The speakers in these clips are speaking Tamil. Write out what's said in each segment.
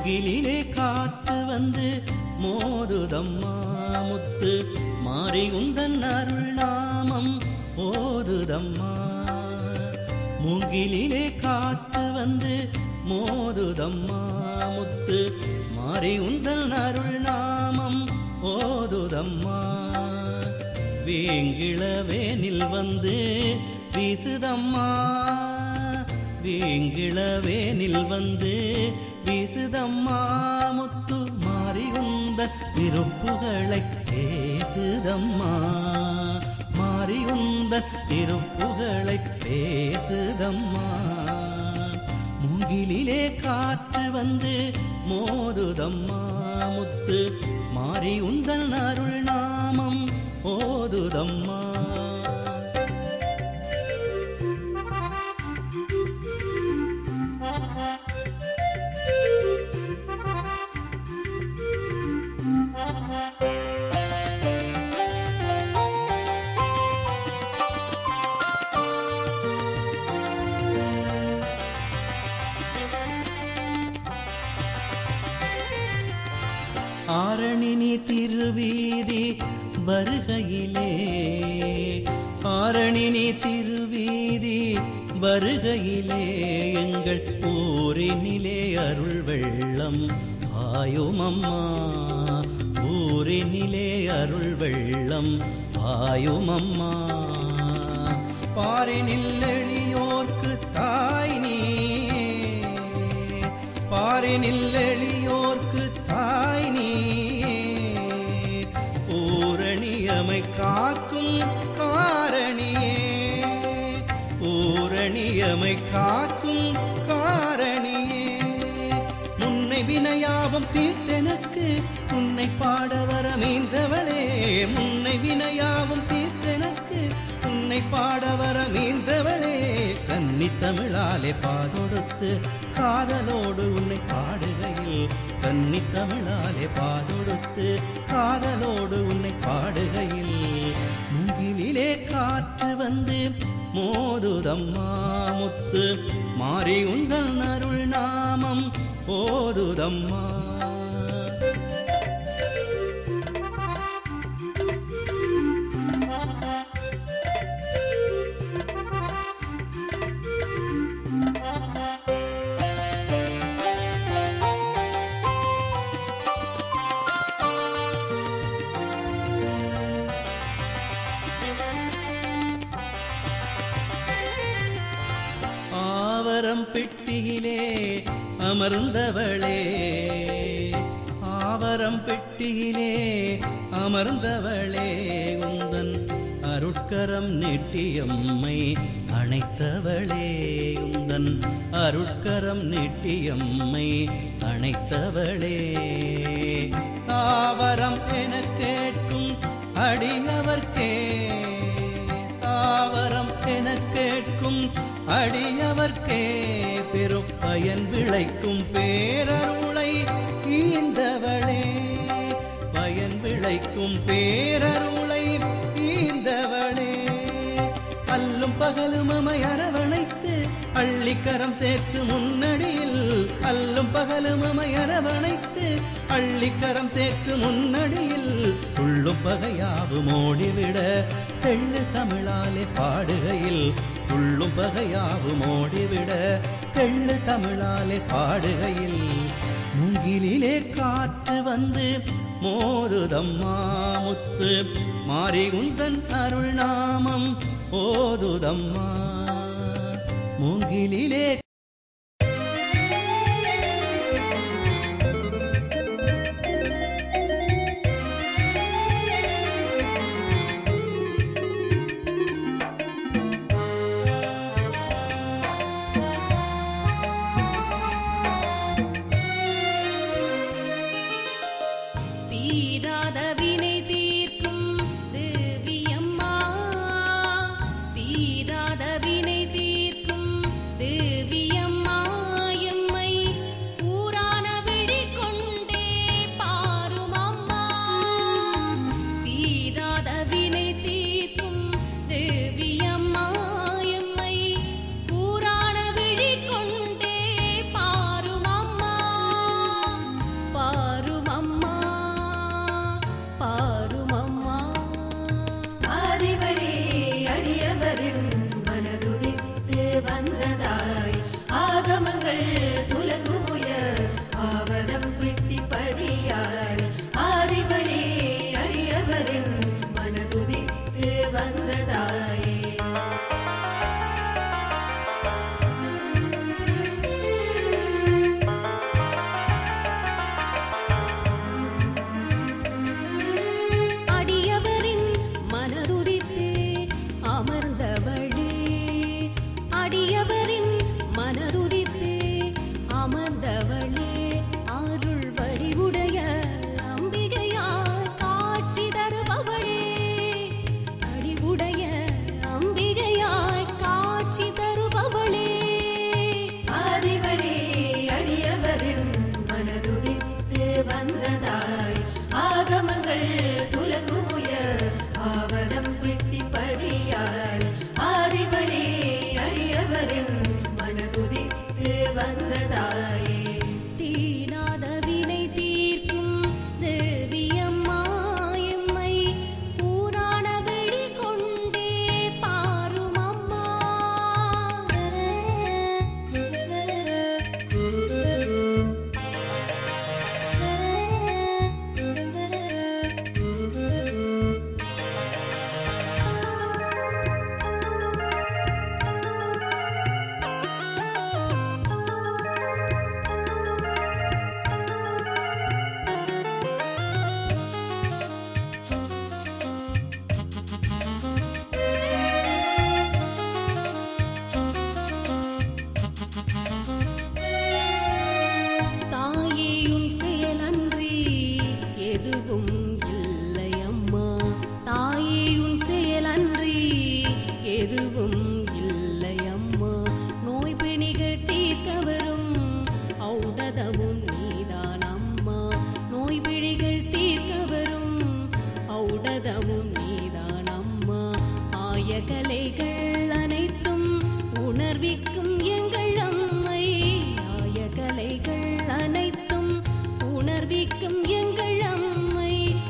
மூங்கிலிலே காற்று வந்து மோதுதம்மா முத்து மாறி உந்தன் அருள் நாமம் ஓதுதம்மா மூங்கிலிலே காற்று வந்து மோதுதம்மா முத்து மாறி உந்தன் அருள் நாமம் ஓதுதம்மா வேங்கிளவேனில் வந்து வீசுதம்மா வேங்கிளவேனில் வந்து வீசுதம்மா முத்து மாறி உந்தன் திருப்புகளை பேசுதம்மா மாறி உந்தன் திருப்புகளை பேசுதம்மா மூங்கிலிலே காற்று வந்து மோதுதம்மா முத்து மாறி உந்தன் அருள் நாமம் ஓதுதம்மா ஆரணினி திருவீதி வருகையிலே ஆரணினி திருவீதி வருகையிலே எங்கள் ஊரினிலே அருள் வெள்ளம் ஆயும் அம்மா ஊரினிலே அருள் வெள்ளம் ஆயும் அம்மா பாரினில் எளியோர்க்கு தாய் நீ பாரினில் எளியோர்க்கு தாய் நீ பூரணியமை காக்கும் காரணியே பூரணியமை காக்கும் காரணியே முன்னை வினையாவும் தீர்த்தெனக்கு உன்னை பாட வர மீந்தவளே முன்னை வினையாவும் தீர்த்தெனக்கு உன்னை பாட வர மீந்தவளே கன்னி தமிழாலே பாதொடுத்து காதலோடு உன்னை பாடுகையில் கன்னி தமிழாலே பாதொடுத்து காதலோடு உன்னை பாடுகையில் முகிலிலே காற்று வந்து மோதுதம்மா முத்து மாறி உந்தன் அருள் நாமம் ஓதுதம்மா ஆவரம் பெட்டியிலே அமர்ந்தவளே ஆவரம் பெட்டியிலே அமர்ந்தவளே உந்தன் அருட்கரம் நெட்டியம்மை அணைத்தவளே உந்தன் அருட்கரம் நெட்டியம்மை அணைத்தவளே தாவரம் என கேட்கும் அடியவர்க்கே தாவரம் என கேட்கும் அடியவர்க்கே பெரும் பயன் விளைக்கும் பேரருளை ஈந்தவளே பயன் விளைக்கும் பேரருளை ஈந்தவளே அல்லும் பகலும் அமை அரவணைத்து அள்ளிக்கரம் சேர்த்து முன்னடியில் அல்லும் பகலும் அமை அரவணைத்து அள்ளிக்கரம் சேர்த்து முன்னடியில் உள்ளும் பகையாவும் ஓடிவிட தெள்ளு தமிழாலே பாடுகையில் உள்ளும் பகையாவும் ஓடிவிட தெள்ளு தமிழாலே பாடுகையில் மூங்கிலிலே காற்று வந்து மோதுதம்மா முத்து மாறி உந்தன் அருள் நாமம் ஓதுதம்மா மூங்கிலிலே தீராத வினை தீர்க்கும் தேவியம்மா தீராத வினை தீர்க்கும் தேவியம்மா எம்மை கூரான விழி கொண்டே பாரும் அம்மா தீராத வினை தீர்க்கும் தேவியம்மா எம்மை கூரான விழி கொண்டே பாரும் அம்மா எதுவும் இல்லை அம்மா தாயே உன் செயலன்றி எதுவும் இல்லை அம்மா நோய் பிணிகள் தீர்க்க வரும் ஔடதமும் நீதான் அம்மா நோய் பிணிகள் தீர்க்க வரும் ஔடதமும் நீதான் அம்மா ஆய கலைகள் அனைத்தும் உணர்விக்கும் எங்கள் அம்மை ஆய கலைகள் அனைத்தும் உணர்விக்கும் எங்கள் அம்மை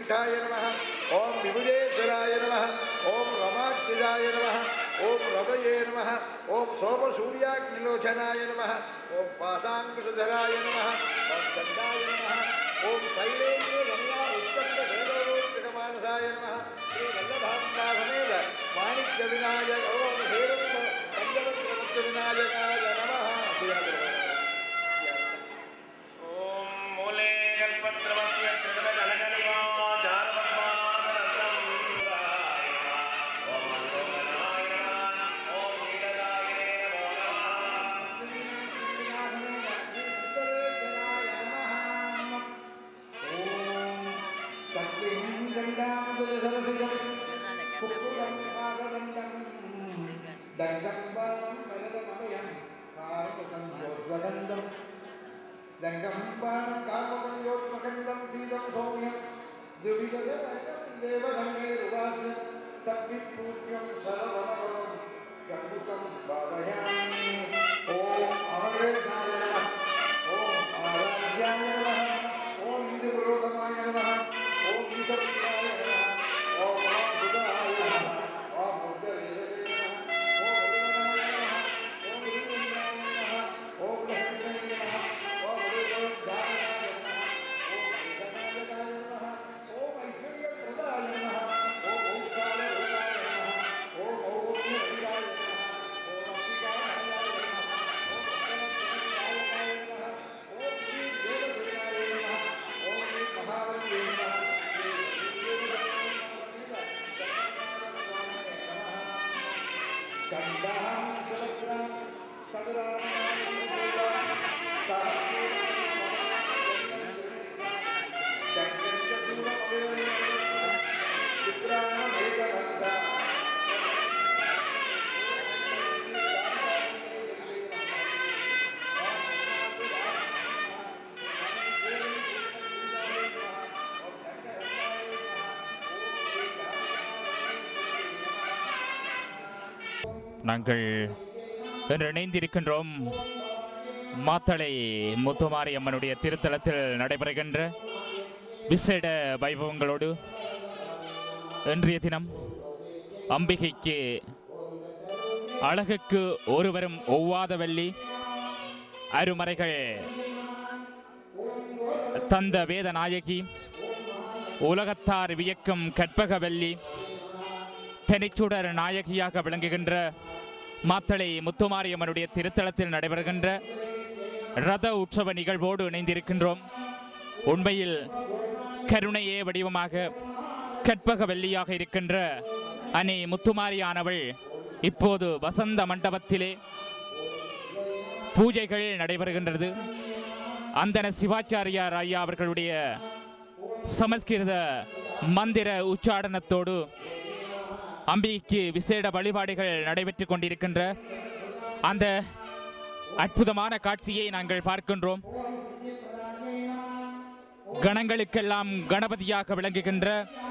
வைகுண்டாய நம ஓம் விபுதேஸ்வராய நம ஓம் ரமாத்ரிஜாய நம ஓம் ரவயே நம ஓம் சோமசூர்யாக்னிலோச்சனாய நம ஓம் பாசாங்குசுதராய நம ஓம் தண்டாய நம ஓம் சைலேந்திர ரம்யா உத்தந்த வேதோத்கமானசாய நம ஸ்ரீ வல்லபாம்பாசமேத மாணிக்க விநாயக ஓம் ஹேரம் பஞ்சவக்ரமுக்த விநாயகாய நம ॐ मूले कल्पत्रमस्य कृतकलकलिमा जानपद्मादरसं ॐ मन्दोदराय नमः ॐ नीलदाय नमो नमः దంగంబాణం కామకం యోత్మకండం పీదం సౌమ్యం దువిగజం దేవసంగేరువాద్యం సద్విపూజ్యం సర్వమగం గంగుకం భావయామి ఓం అమరేశాయ నమః ఓం ఆరాధ్యాయ నమః ఓం ఇంద్రపురోగమాయ నమః ఓం ఈశ్వరాయ నమః ఓం మహాబుధాయ నమః ఓం బుద్ధవేదవే నమః ఓం భగవనాయ నమః ఓం గురువిందాయ నమః ఓం లక్ష్మీయ నమః ఓం ఉదయోద్ధాయ నమః ఓం ఐశ్వర్యదాయ నమః ఓం ఐశ్వర్యప్రదాయ నమః ఓం ఓంకారరూపాయ నమః ఓం ఔర్ణ్యవిదాయ నమః ఓం అంబికాయ నమః ఓం అక్షరప్రదాయ నమః ఓం శ్రీ దేవదేవాయ నమః ఓం శ్రీ మహావల్యే నమః శ్రీ కందాం జలగ్రాం நாங்கள் இன்று இணைந்திருக்கின்றோம் மாத்தளை முத்துமாரி அம்மனுடைய திருத்தலத்தில் நடைபெறுகின்ற விசேட வைபவங்களோடு இன்றைய தினம் அம்பிகைக்கு அழகுக்கு ஒருவரும் ஒவ்வாத வள்ளி அருமறைகள் தந்த வேத நாயகி உலகத்தார் வியக்கும் கற்பகவல்லி தெனிச்சுடர் நாயகியாக விளங்குகின்ற மாத்தளை முத்துமாரியம்மனுடைய திருத்தலத்தில் நடைபெறுகின்ற ரத உற்சவ நிகழ்வோடு இணைந்திருக்கின்றோம் உண்மையில் கருணையே வடிவமாக கற்பக வெள்ளியாக இருக்கின்ற அணி முத்துமாரியானவள் இப்போது வசந்த மண்டபத்திலே பூஜைகள் நடைபெறுகின்றது அந்தன சிவாச்சாரியார் ஐயா அவர்களுடைய சமஸ்கிருத மந்திர உச்சாடனத்தோடு அம்பிகைக்கு விசேட வழிபாடுகள் நடைபெற்றுக் கொண்டிருக்கின்ற அந்த அற்புதமான காட்சியை நாங்கள் பார்க்கின்றோம் கணங்களுக்கெல்லாம் கணபதியாக விளங்குகின்ற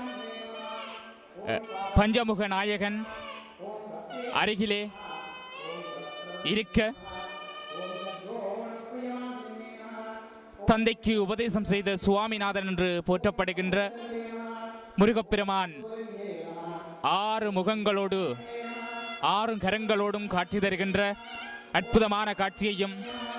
அஹ், பஞ்சமுக நாயகன் அருகிலே இருக்க தந்தைக்கு உபதேசம் செய்த சுவாமிநாதன் என்று போற்றப்படுகின்ற முருகப்பெருமான் ஆறு முகங்களோடு ஆறு கரங்களோடும் காட்சி தருகின்ற அற்புதமான காட்சியையும்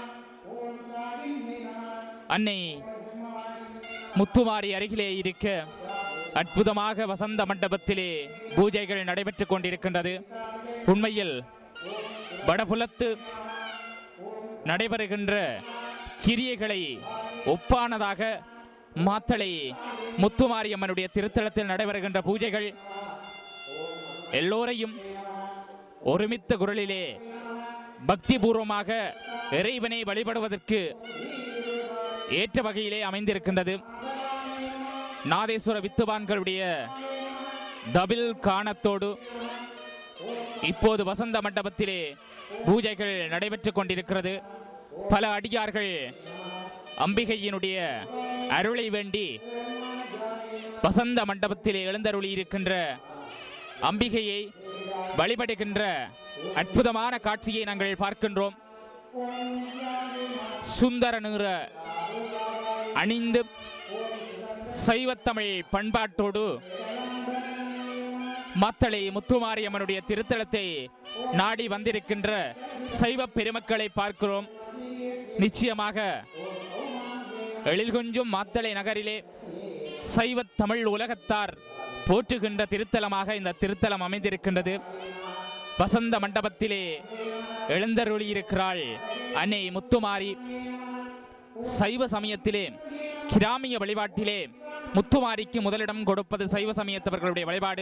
அன்னை முத்துமாரி அருகிலே இருக்க அற்புதமாக வசந்த மண்டபத்திலே பூஜைகள் நடைபெற்றுக் கொண்டிருக்கின்றது உண்மையில் வடபுலத்து நடைபெறுகின்ற கிரியைகளை ஒப்பானதாக மாத்தளை முத்துமாரியம்மனுடைய திருத்தலத்தில் நடைபெறுகின்ற பூஜைகள் எல்லோரையும் ஒருமித்த குரலிலே பக்திபூர்வமாக இறைவனை வழிபடுவதற்கு ஏற்ற வகையிலே அமைந்திருக்கின்றது நாதேஸ்வர வித்துவான்களுடைய தபில் காணத்தோடு இப்போது வசந்த மண்டபத்திலே பூஜைகள் நடைபெற்றுக் கொண்டிருக்கிறது பல அடியார்கள் அம்பிகையினுடைய அருளை வேண்டி வசந்த மண்டபத்திலே எழுந்தருளி இருக்கின்ற அம்பிகையை வழிபடுகின்ற அற்புதமான காட்சியை நாங்கள் பார்க்கின்றோம் சுந்தர நிற அணிந்து சைவத்தமிழ் பண்பாட்டோடு மத்தளை முத்துமாரியம்மனுடைய திருத்தலத்தை நாடி வந்திருக்கின்ற சைவ பெருமக்களை பார்க்கிறோம் நிச்சயமாக எழில்குஞ்சும் மாத்தளை நகரிலே சைவ தமிழ் உலகத்தார் போற்றுகின்ற திருத்தலமாக இந்த திருத்தலம் அமைந்திருக்கின்றது வசந்த மண்டபத்திலே எழுந்தருளியிருக்கிறாள் அன்னை முத்துமாரி சைவ சமயத்திலே கிராமிய வழிபாட்டிலே முத்துமாரிக்கு முதலிடம் கொடுப்பது சைவ சமயத்தவர்களுடைய வழிபாடு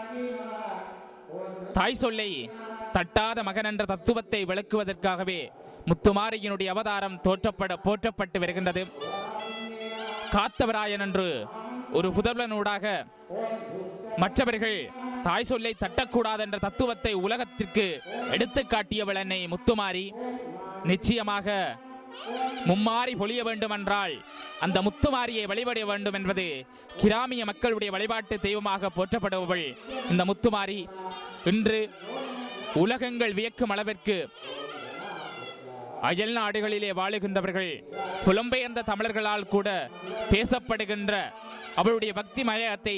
தாய் சொல்லை தட்டாத மகன் என்ற தத்துவத்தை விளக்குவதற்காகவே முத்துமாரியினுடைய அவதாரம் தோற்றப்பட போற்றப்பட்டு வருகின்றது காத்தவராயன் என்று ஒரு புதல்வனூடாக மற்றவர்கள் தாய் சொல்லை தட்டக்கூடாது என்ற தத்துவத்தை உலகத்திற்கு எடுத்துக் காட்டியவள் என்னை முத்துமாரி நிச்சயமாக மும்மாரி பொழிய வேண்டுமென்றால் அந்த முத்துமாரியை வழிபட வேண்டும் என்பது கிராமிய மக்களுடைய வழிபாட்டு தெய்வமாக போற்றப்படுபவள் இந்த முத்துமாரி இன்று உலகங்கள் வியக்கும் அளவிற்கு அயல் நாடுகளிலே வாழுகின்றவர்கள் புலம்பெயர்ந்த தமிழர்களால் கூட பேசப்படுகின்ற அவளுடைய பக்தி மயத்தை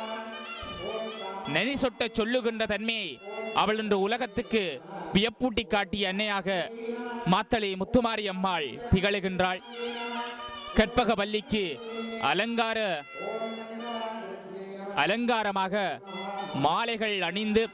நெனி சொட்ட சொல்லுகின்ற தன்மையை அவள் இன்று உலகத்துக்கு வியப்பூட்டி காட்டிய அன்னையாக மாத்தளை முத்துமாரி அம்மாள் திகழுகின்றாள் கற்பக வல்லிக்கு அலங்கார அலங்காரமாக மாலைகள் அணிந்து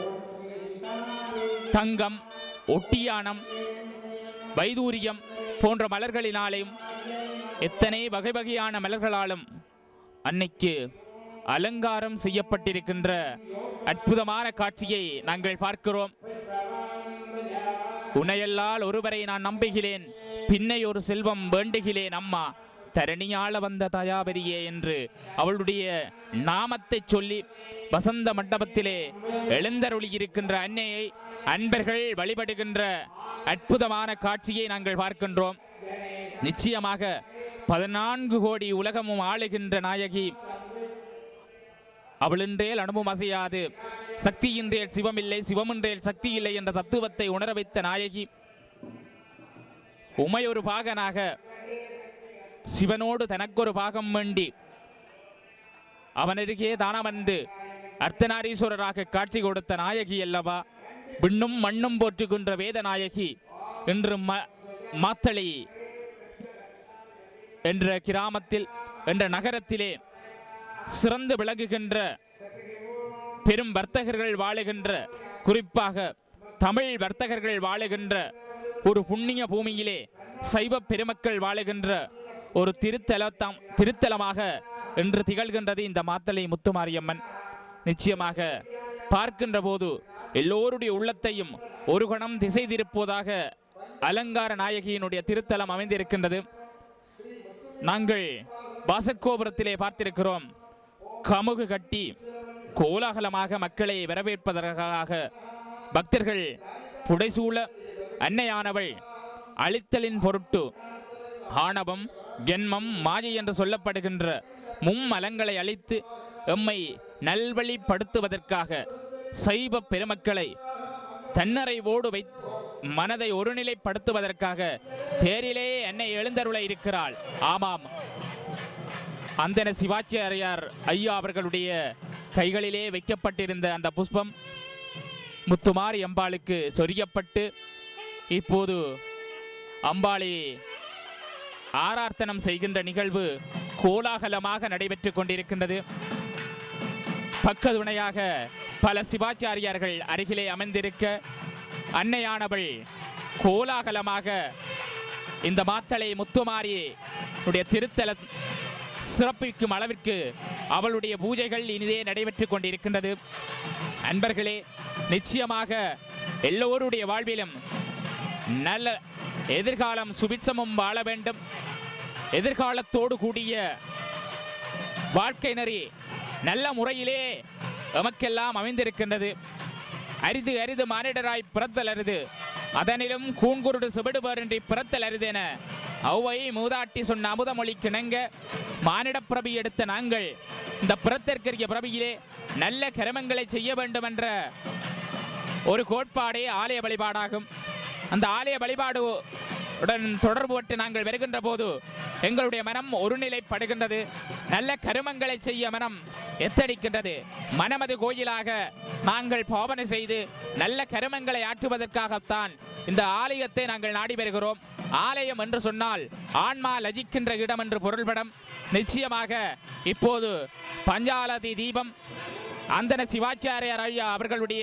தங்கம் ஒட்டியானம் வைதூரியம் போன்ற மலர்களினாலும் எத்தனை வகை வகையான மலர்களாலும் அன்னைக்கு அலங்காரம் செய்யப்பட்டிருக்கின்ற அற்புதமான காட்சியை நாங்கள் பார்க்கிறோம் உன்னையல்லால் ஒருவரை நான் நம்புகிறேன் பின்னை ஒரு செல்வம் வேண்டுகிறேன் அம்மா தரணியாள வந்த தயாபரியே என்று அவளுடைய நாமத்தை சொல்லி வசந்த மண்டபத்திலே எழுந்தருளி இருக்கின்ற அன்னையை அன்பர்கள் வழிபடுகின்ற அற்புதமான காட்சியை நாங்கள் பார்க்கின்றோம் நிச்சயமாக பதினான்கு கோடி உலகமும் ஆளுகின்ற நாயகி அவளின்றேல் அனுபவம் அசையாது சக்தியின்றேல் சிவமில்லை சிவமின்றேல் சக்தி இல்லை என்ற தத்துவத்தை உணர வைத்த நாயகி உமையொரு பாகனாக சிவனோடு தனக்கொரு பாகம் வேண்டி அவனருகே தானமந்து அர்த்தநாரீஸ்வரராக காட்சி கொடுத்த நாயகி அல்லவா விண்ணும் மண்ணும் போற்றுகின்ற வேத நாயகி இன்று ம மாத்தளி என்ற கிராமத்தில் என்ற நகரத்திலே சிறந்து விளங்குகின்ற பெரும் வர்த்தகர்கள் வாழுகின்ற குறிப்பாக தமிழ் வர்த்தகர்கள் வாழுகின்ற ஒரு புண்ணிய பூமியிலே சைவ பெருமக்கள் வாழுகின்ற ஒரு திருத்தலத்தம் திருத்தலமாக இன்று திகழ்கின்றது இந்த மாத்தளை முத்துமாரியம்மன் நிச்சயமாக பார்க்கின்ற போது எல்லோருடைய உள்ளத்தையும் ஒரு கணம் திசை திருப்புவதாக அலங்கார நாயகியினுடைய திருத்தலம் அமைந்திருக்கின்றது நாங்கள் வாசற்கோபுரத்திலே பார்த்திருக்கிறோம் கமுகு கட்டி கோலாகலமாக மக்களை வரவேற்பதற்காக பக்தர்கள் புடைசூழ அன்னையானவள் அழித்தலின் பொருட்டு ஆணவம் ஜென்மம் மாயை என்று சொல்லப்படுகின்ற மும்மலங்களை அழித்து எம்மை நல்வழிப்படுத்துவதற்காக சைவ பெருமக்களை தன்னறைவோடு வை மனதை ஒருநிலைப்படுத்துவதற்காக தேரிலே என்னை எழுந்தருள இருக்கிறாள் ஆமாம் அந்தன சிவாச்சாரியார் ஐயா அவர்களுடைய கைகளிலே வைக்கப்பட்டிருந்த அந்த புஷ்பம் முத்துமாரி அம்பாளுக்கு சொரியப்பட்டு இப்போது அம்பாளை ஆரார்த்தனம் செய்கின்ற நிகழ்வு கோலாகலமாக நடைபெற்றுக் கொண்டிருக்கின்றது பக்கதுணையாக பல சிவாச்சாரியார்கள் அருகிலே அமர்ந்திருக்க அன்னையானவள் கோலாகலமாக இந்த மாத்தளை முத்துமாரி உடைய திருத்தல சிறப்பிக்கும் அளவிற்கு அவளுடைய பூஜைகள் இனிதே நடைபெற்றுக் கொண்டிருக்கின்றது அன்பர்களே நிச்சயமாக எல்லோருடைய வாழ்விலும் நல்ல எதிர்காலம் சுபிட்சமும் வாழ வேண்டும் எதிர்காலத்தோடு கூடிய வாழ்க்கை நெறி நல்ல முறையிலே எமக்கெல்லாம் அமைந்திருக்கின்றது அரிது அரிது மானிடராய் பிறத்தல் அரிது அதனிலும் கூன்குருடு சுபிடுபரின்றி பிறத்தல் அரிதென ஔவை மூதாட்டி சொன்ன அமுதமொழி கிணங்க மானிடப் பிரபி எடுத்த நாங்கள் இந்த பிறத்திற்கரிய பிரபியிலே நல்ல கருமங்களை செய்ய வேண்டும் என்ற ஒரு கோட்பாடே ஆலய வழிபாடாகும் அந்த ஆலய வழிபாடு உடன் தொடர்புபட்டு நாங்கள் வருகின்ற போது எங்களுடைய மனம் ஒருநிலைப்படுகின்றது நல்ல கருமங்களை செய்ய மனம் எத்தடிக்கின்றது மனமது கோயிலாக நாங்கள் பாவனை செய்து நல்ல கருமங்களை ஆற்றுவதற்காகத்தான் இந்த ஆலயத்தை நாங்கள் நாடி வருகிறோம் ஆலயம் என்று சொன்னால் ஆன்மா லஜிக்கின்ற இடம் என்று பொருள்படும் நிச்சயமாக இப்போது பஞ்சாலதி தீபம் அந்தன சிவாச்சாரியார் ஐயா அவர்களுடைய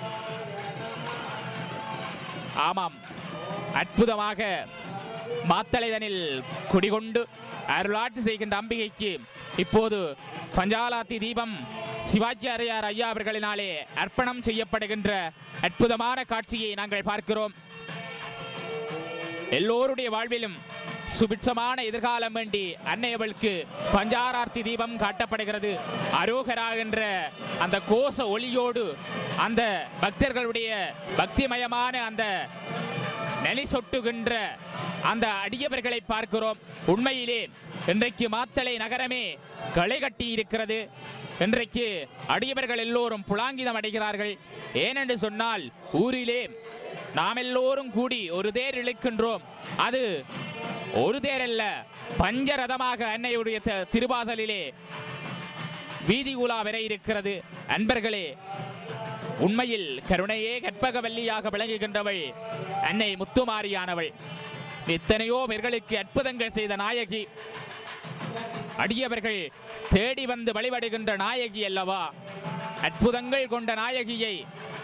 ஆமாம் அற்புதமாக மாத்தளைதனில் குடிகொண்டு அருளாட்சி செய்கின்ற அம்பிகைக்கு இப்போது பஞ்சாலாத்தி தீபம் சிவாச்சாரியார் ஐயா அவர்களினாலே அர்ப்பணம் செய்யப்படுகின்ற அற்புதமான காட்சியை நாங்கள் பார்க்கிறோம் எல்லோருடைய வாழ்விலும் சுபிட்சமான எதிர்காலம் வேண்டி அன்னையவளுக்கு பஞ்சாரார்த்தி தீபம் காட்டப்படுகிறது அரோகரா என்ற அந்த கோஷ ஒளியோடு அந்த பக்தர்களுடைய பக்திமயமான அந்த நெலி சொட்டுகின்ற அந்த அடியவர்களை பார்க்கிறோம் உண்மையிலே இன்றைக்கு மாத்தளை நகரமே களை கட்டி இருக்கிறது இன்றைக்கு அடியவர்கள் எல்லோரும் புலாங்கிதம் அடைகிறார்கள் ஏனென்று சொன்னால் ஊரிலே நாம் எல்லோரும் கூடி ஒரு தேர் இழுக்கின்றோம் அது ஒரு தேர் அல்ல பஞ்சரதமாக அன்னையுடைய த- திருவாசலிலே வீதி உலா வரை இருக்கிறது அன்பர்களே உண்மையில் கருணையே கற்பகவல்லியாக விளங்குகின்றவள் அன்னை முத்துமாரியானவள் எத்தனையோ பேர்களுக்கு அற்புதங்கள் செய்த நாயகி அடியவர்கள் தேடி வந்து வழிபடுகின்ற நாயகி அல்லவா அற்புதங்கள் கொண்ட நாயகியை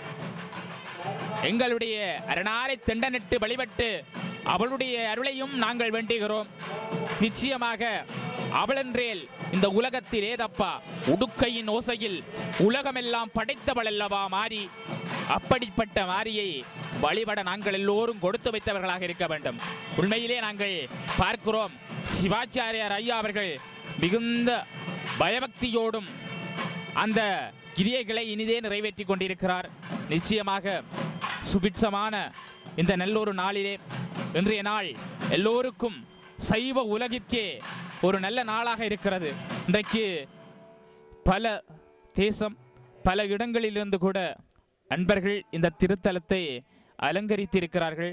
எங்களுடைய அரணாரை திண்டனிட்டு வழிபட்டு அவளுடைய அருளையும் நாங்கள் வேண்டுகிறோம் நிச்சயமாக அவளென்றேல் இந்த உலகத்தில் ஏதப்பா உடுக்கையின் ஓசையில் உலகமெல்லாம் படைத்தவள் அல்லவா மாறி அப்படிப்பட்ட மாரியை வழிபட நாங்கள் எல்லோரும் கொடுத்து வைத்தவர்களாக இருக்க வேண்டும் உண்மையிலே நாங்கள் பார்க்கிறோம் சிவாச்சாரியார் ஐயா அவர்கள் மிகுந்த பயபக்தியோடும் அந்த கிரியைகளை இனிதே நிறைவேற்றி கொண்டிருக்கிறார் நிச்சயமாக சுபிட்சமான இந்த நல்லொரு நாளிலே இன்றைய நாள் எல்லோருக்கும் சைவ உலகிற்கே ஒரு நல்ல நாளாக இருக்கிறது இன்றைக்கு பல தேசம் பல இடங்களிலிருந்து கூட அன்பர்கள் இந்த திருத்தலத்தை அலங்கரித்திருக்கிறார்கள்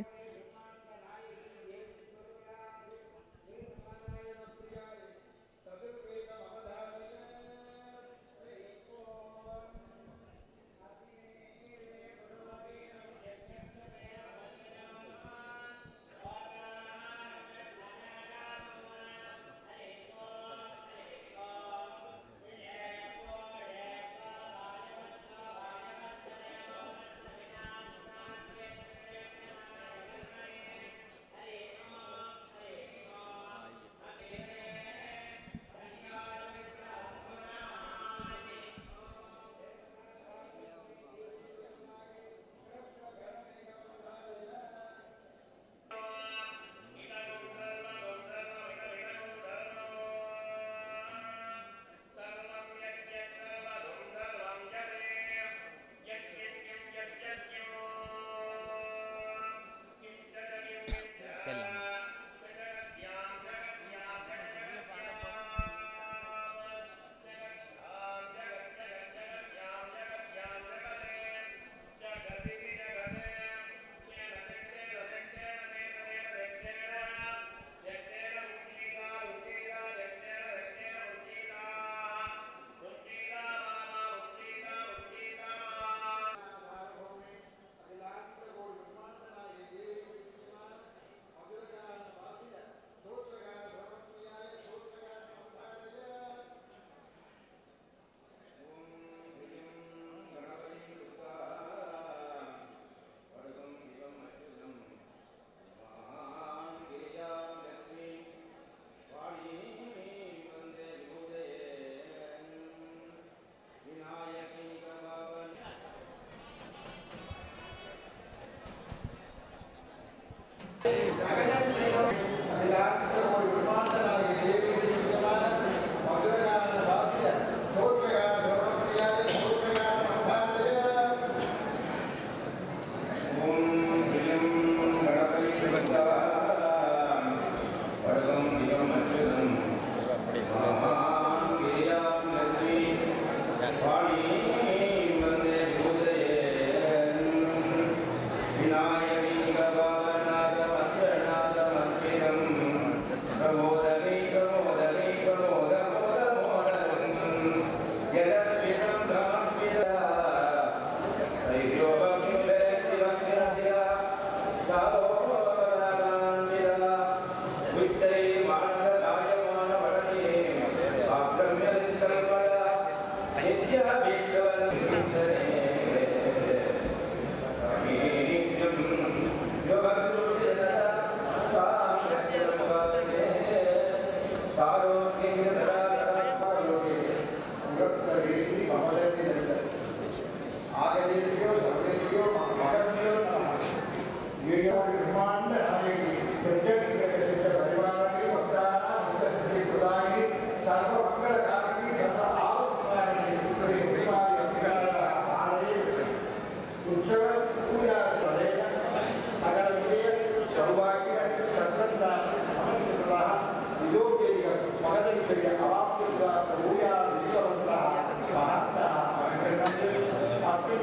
விநாயகி கபாலநாத பத்ரநாத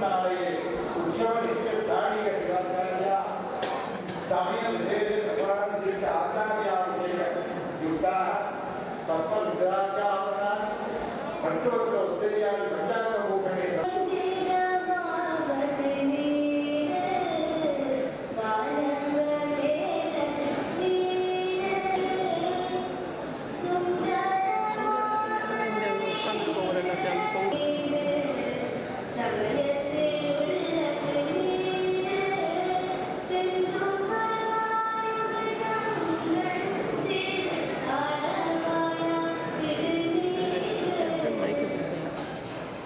திருமணாலய உற்சவ நித்திய தாடிக சிவாச்சாரியா சமய விசேஷ பிரபுராணத்திற்கு ஆச்சாரியா விஜய யுக்தா தப்பருத்ராச்சாரணானி பட்டோத்தர உத்தரியாதி பஞ்சாங்க பூகணே மைக்கு கொடுக்கல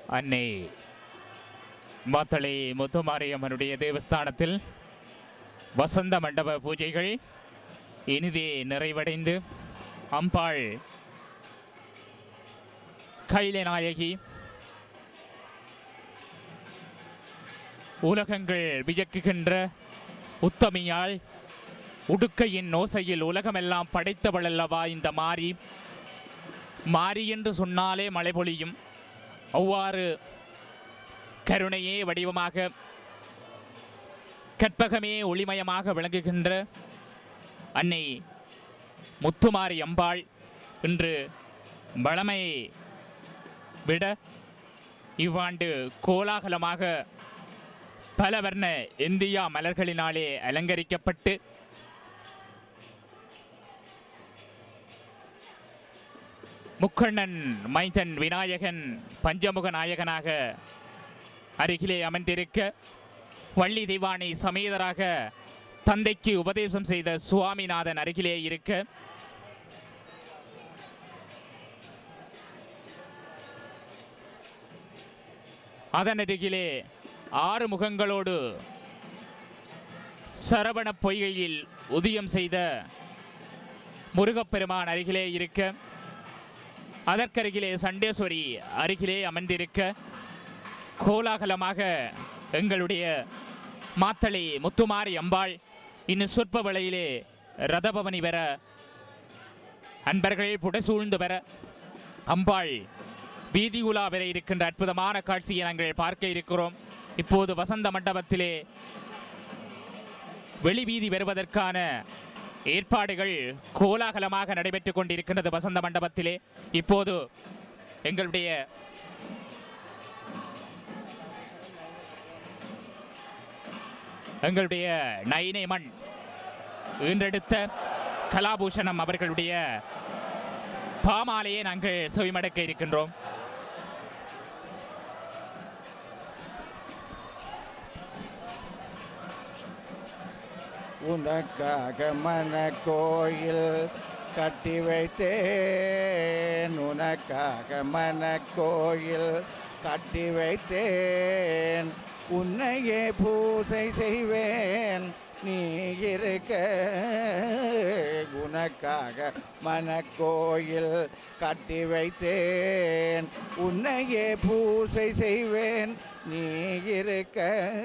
அன்னை மாத்தளை முத்துமாரியம்மனுடைய தேவஸ்தானத்தில் வசந்த மண்டப பூஜைகள் இனிதே நிறைவடைந்து அம்பாள் கைலை நாயகி உலகங்கள் வியக்குகின்ற உத்தமியாள் உடுக்கையின் ஓசையில் உலகமெல்லாம் படைத்தவள் அல்லவா இந்த மாரி மாரி என்று சொன்னாலே மழை பொழியும் அவ்வாறு கருணையே வடிவமாக கற்பகமே ஒளிமயமாக விளங்குகின்ற அன்னை முத்துமாரி அம்பாள் இன்று வளமையை விட இவ்வாண்டு கோலாகலமாக பல வர்ண இந்தியா மலர்களினாலே அலங்கரிக்கப்பட்டு முக்கண்ணன் மைந்தன் விநாயகன் பஞ்சமுக நாயகனாக அருகிலே அமர்ந்திருக்க வள்ளி தெய்வானை சமேதராக தந்தைக்கு உபதேசம் செய்த சுவாமிநாதன் அருகிலே இருக்க அதன் அருகிலே ஆறு முகங்களோடு சரவண பொய்கையில் உதயம் செய்த முருகப்பெருமான் அருகிலே இருக்க அதற்கருகிலே சண்டேஸ்வரி அருகிலே அமர்ந்திருக்க கோலாகலமாக எங்களுடைய மாத்தளை முத்துமாரி அம்பாள் இன்னும் சொற்ப வேளையிலே ரதபவனி பெற அன்பர்கள் புடைசூழ்ந்து பெற அம்பாள் வீதி உலா வர இருக்கின்ற அற்புதமான காட்சியை நாங்கள் பார்க்க இருக்கிறோம் இப்போது வசந்த மண்டபத்திலே வெளி வீதி வருவதற்கான ஏற்பாடுகள் கோலாகலமாக நடைபெற்றுக் கொண்டிருக்கின்றது வசந்த மண்டபத்திலே இப்போது எங்களுடைய எங்களுடைய நயினை மண் ஈன்றெடுத்த கலாபூஷணம் அவர்களுடைய பாமாலையே நாங்கள் செவிமடக்க இருக்கின்றோம் உனக்காக மன கோயில் கட்டி வைத்தேன் உனக்காக மன கோயில் கட்டி வைத்தேன் உன்னையே பூசை செய்வேன் நீ இருக்க உனக்காக மனக்கோயில் கட்டி வைத்தேன் உன்னையே பூசை செய்வேன் நீ இருக்க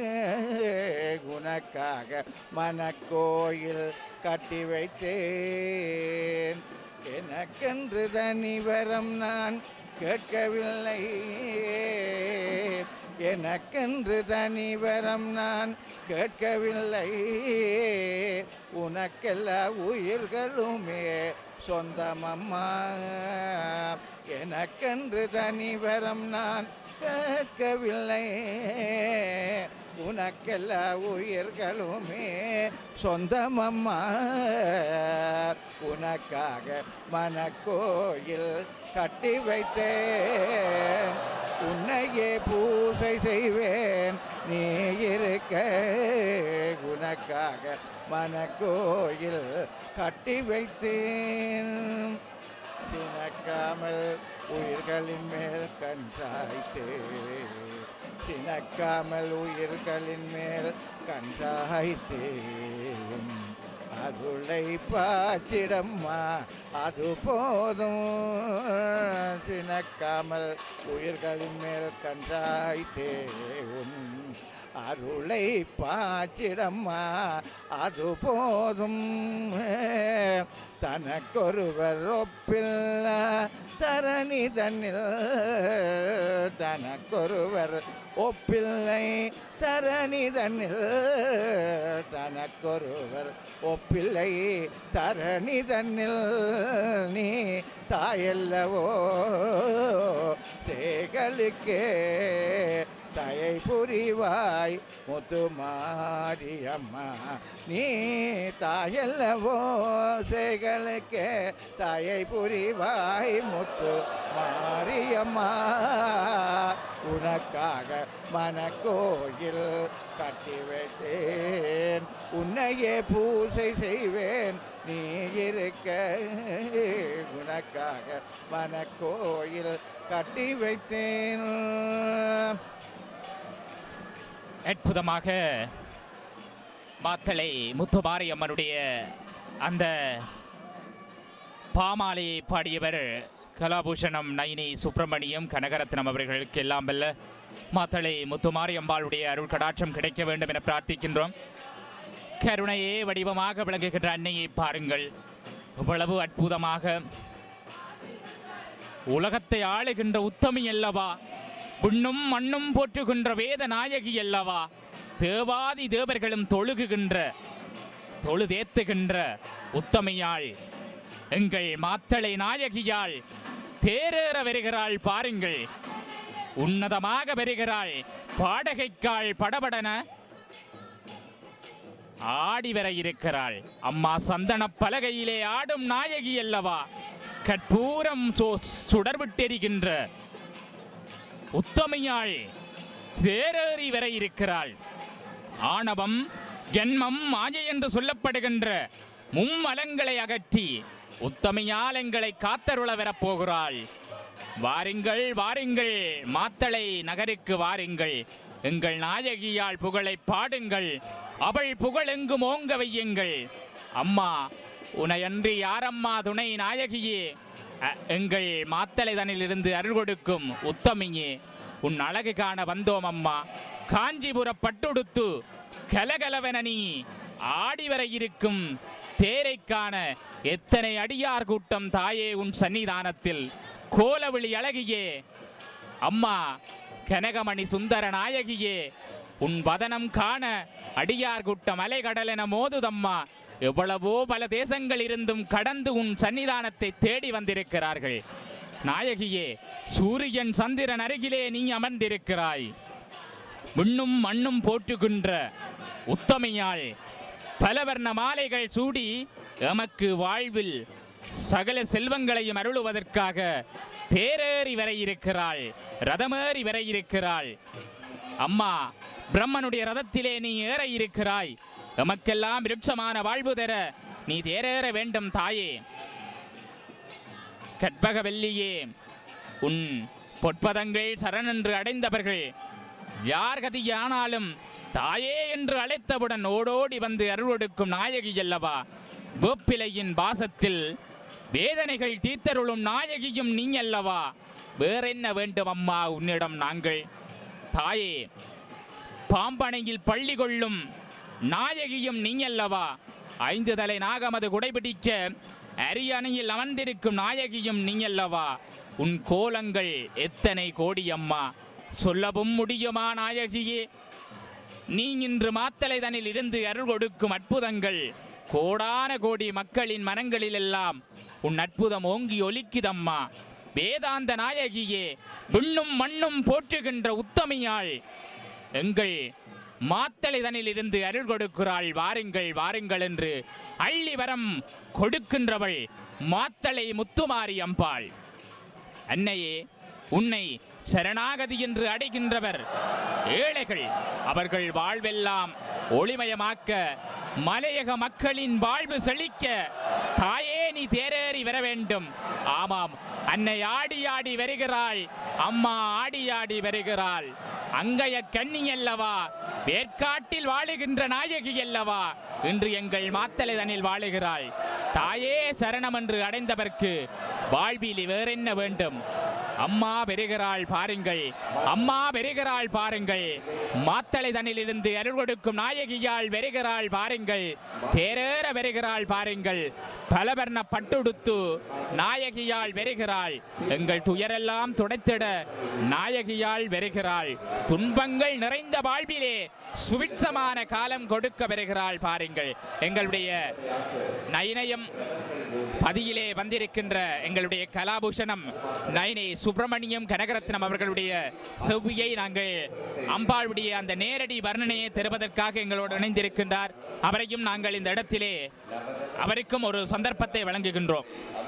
உனக்காக மனக்கோயில் கட்டி வைத்தேன் எனக்கென்று தனி வரம் நான் கேட்கவில்லை எனக்கென்று தனி வரம் நான் கேட்கவில்லை உனக்கெல்லா உயிர்களுமே சொந்தமம்மா எனக்கென்று தனி வரம் நான் கேட்கவில்லை உனக்கெல்லா உயிர்களுமே சொந்தமம்மா உனக்காக மனக்கோயில் கட்டி வைத்தேன் உன்னையே பூசை செய்வேன் நீ இருக்க உனக்காக மனக்கோயில் கட்டி வைத்தேன் சினக்காமல் உயிர்களின் மேல் கண் சாய்த்தேன் சினக்காமல் உயிர்களின் மேல் கண் சாய்த்தேன் அருளை பாச்சிடம்மா அது போதும் சினக்காமல் உயிர்களின் மேல் கண் சாய்த்தேன் அருளை பாச்சிடம்மா அது போதும் தனக்கொருவர் ஒப்பில்ல தரணி தன்னில் தனக்கொருவர் ஒப்பில்லை தரணி தன்னில் தனக்கொருவர் ஒப்பில்லை தரணி தன்னில் நீ தாயல்லவோ சேகலுக்கே தயை புரிவாய் முத்துமாரியம்மா நீ தாயல்லவோ சேகளுக்கே தயை புரிவாய் முத்து மாரியம்மா உனக்காக மனக்கோயில் கட்டி வைத்தேன் உன்னையே பூசை செய்வேன் நீ இருக்க உனக்காக மனக்கோயில் கட்டி வைத்தேன் அற்புதமாக மாத்தளை முத்துமாரியம்மனுடைய அந்த பாமாலையை பாடியவர் கலாபூஷணம் நயினி சுப்பிரமணியம் கனகரத்னம் அவர்களுக்கு எல்லாம் வல்ல மாத்தளை முத்துமாரியம்பாளுடைய அருள் கடாட்சம் கிடைக்க வேண்டும் என பிரார்த்திக்கின்றோம் கருணையே வடிவமாக விளங்குகின்ற அன்னையை பாருங்கள் இவ்வளவு அற்புதமாக உலகத்தை ஆளுகின்ற உத்தமி அல்லவா விண்ணும் மண்ணும் போற்றுகின்ற வேத நாயகி அல்லவா தேவாதி தேவர்களும் தொழுகுகின்ற தொழுதேத்துகின்ற உத்தமியாள் எங்கள் மாத்தளை நாயகியாள் தேரேற வருகிறாள் பாருங்கள் உன்னதமாக வருகிறாள் பாடகைக்காள் படபடன ஆடி வர இருக்கிறாள் அம்மா சந்தன பலகையிலே ஆடும் நாயகி அல்லவா கற்பூரம் சோ- சுடர்விட்டெரிகின்ற உத்தமையாள் தேரேறி வர இருக்கிறாள் ஆணவம் ஜென்மம் மாயை என்று சொல்லப்படுகின்ற மும்மலங்களை அகற்றி உத்தமையால் எங்களை காத்தருள வரப்போகிறாள் வாருங்கள் வாருங்கள் மாத்தளை நகருக்கு வாருங்கள் எங்கள் நாயகியால் புகழை பாடுங்கள் அவள் புகழ் எங்கும் ஓங்க வையுங்கள் அம்மா உனையன்றி யாரம்மா துணை நாயகியே அ- எங்கள் மாத்தளை தனிலிருந்து அருள் கொடுக்கும் உத்தமியே உன் அழகு காண வந்தோம் அம்மா காஞ்சிபுர பட்டுடுத்து கலகலவென நீ ஆடி வர இருக்கும் தேரை காண எத்தனை அடியார் கூட்டம் தாயே உன் சன்னிதானத்தில் கோலவிழி அழகியே அம்மா கனகமணி சுந்தர நாயகியே உன் வதனம் காண அடியார் கூட்டம் அலைகடலென மோதுதம்மா எவ்வளவோ பல தேசங்கள் இருந்தும் கடந்து உன் சன்னிதானத்தை தேடி வந்திருக்கிறார்கள் நாயகியே சூரியன் சந்திரன் அருகிலே நீ அமர்ந்திருக்கிறாய் விண்ணும் மண்ணும் போற்றுகின்ற உத்தமையாள் பலவர்ண மாலைகள் சூடி எமக்கு வாழ்வில் சகல செல்வங்களையும் அருளுவதற்காக தேரேறி வர இருக்கிறாள் ரதமேறி வர இருக்கிறாள் அம்மா பிரம்மனுடைய ரதத்திலே நீ ஏற இருக்கிறாய் எமக்கெல்லாம் விருட்சமான வாழ்வு தர நீ தேரேற வேண்டும் தாயே கற்பகவல்லியே உன் பொற்பதங்கள் சரணென்று அடைந்தவர்கள் யார் கதியானாலும் தாயே என்று அழைத்தவுடன் ஓடோடி வந்து அருள்வொடுக்கும் நாயகி அல்லவா வேப்பிலையின் பாசத்தில் வேதனைகள் தீர்த்தருளும் நாயகியும் நீ அல்லவா வேறென்ன வேண்டும் அம்மா உன்னிடம் நாங்கள் தாயே பாம்பனையில் பள்ளி கொள்ளும் நாயகியும் நீ அல்லவா ஐந்து தலை நாகமது குடைபிடிக்க அரியணையில் அமர்ந்திருக்கும் நாயகியும் நீ அல்லவா உன் கோலங்கள் எத்தனை கோடியம்மா சொல்லவும் முடியுமா நாயகியே நீ இன்று மாத்தலை தனில் இருந்து அருள் கொடுக்கும் அற்புதங்கள் கோடான கோடி மக்களின் மனங்களிலெல்லாம் உன் அற்புதம் ஓங்கி ஒலிக்குதம்மா வேதாந்த நாயகியே விண்ணும் மண்ணும் போற்றுகின்ற உத்தமியாள் எங்கள் மாத்தளைதனில் இருந்து அருள் கொடுக்கிறாள் வாருங்கள் வாருங்கள் என்று அள்ளி வரம் கொடுக்கின்றவள் மாத்தளை முத்துமாரி அம்பாள் அன்னையே உன்னை சரணாகதி என்று அடைகின்றவர் ஏழைகள் அவர்கள் வாழ்வெல்லாம் ஒளிமயமாக்க மலையக மக்களின் வாழ்வு செழிக்க தாயே நீ தேரேறி வர வேண்டும் ஆமாம் அன்னை ஆடி ஆடி வருகிறாள் அம்மா ஆடி ஆடி வருகிறாள் அங்கைய கண்ணி அல்லவா வேற்காட்டில் வாழுகின்ற நாயகி அல்லவா இன்று எங்கள் மாத்தலைதனில் வாழுகிறாள் தாயே சரணம் என்று அடைந்தவர்க்கு வாழ்வில் வேறென்ன வேண்டும் அம்மா பெறுகிறாள் பாருங்கள் அம்மா பெறுகிறாள் பாருங்கள் மாத்தளை தனிலிருந்து அருள் கொடுக்கும் நாயகியால் வருகிறாள் பாருங்கள் தேரேற வருகிறாள் பாருங்கள் பலவர்ண பட்டுடுத்து நாயகியால் வருகிறாள் எங்கள் துயரெல்லாம் துடைத்திட நாயகியால் வருகிறாள் துன்பங்கள் நிறைந்த வாழ்விலே சுவிட்சமான காலம் கொடுக்க வருகிறாள் பாருங்கள் எங்களுடைய நயனயம் பதியிலே வந்திருக்கின்ற எங்களுடைய கலாபூஷணம் நயனி சுப்பிரமணியம் கனகரத்னம் அவர்களுடைய செவ்வியை நாங்கள் அம்பாளுடைய அந்த நேரடி வர்ணனையை தருவதற்காக எங்களோடு இணைந்திருக்கின்றார் அவரையும் நாங்கள் இந்த இடத்திலே அவருக்கும் ஒரு சந்தர்ப்பத்தை வழங்குகின்றோம்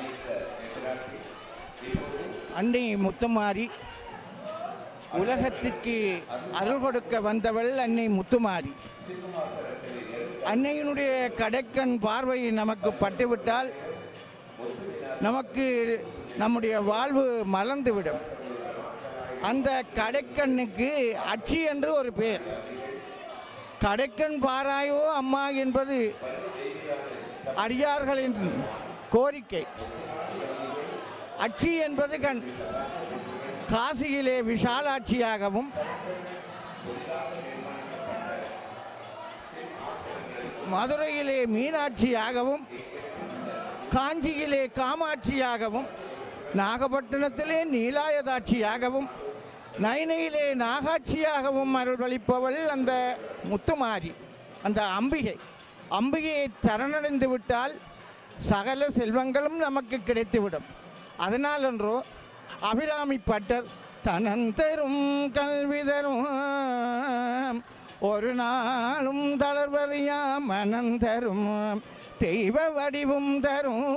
அன்னை முத்துமாரி உலகத்திற்கு அருள் கொடுக்க வந்தவள் அன்னை முத்துமாரி அன்னையினுடைய கடைக்கண் பார்வை நமக்கு பட்டுவிட்டால் நமக்கு நம்முடைய வாழ்வு மலர்ந்துவிடும் அந்த கடைக்கண்ணுக்கு அச்சி என்று ஒரு பேர் கடைக்கண் பாராயோ அம்மா என்பது அடியார்களின் கோரிக்கை அச்சி என்பது கண் காசியிலே விஷாலாட்சியாகவும் மதுரையிலே மீனாட்சியாகவும் காஞ்சியிலே காமாட்சியாகவும் நாகப்பட்டினத்திலே நீலாயதாட்சியாகவும் நைனையிலே நாகாட்சியாகவும் அருள்வளிப்பவள் அந்த முத்துமாரி அந்த அம்பிகை அம்பிகையை சரணடைந்து விட்டால் சகல செல்வங்களும் நமக்கு கிடைத்துவிடும் அதனால் என்றோ அபிராமி பட்டர் தனந்தரும் கல்வி தரும் ஒரு நாளும் தளர்வறியா மனந்தரும் தெய்வ வடிவும் தரும்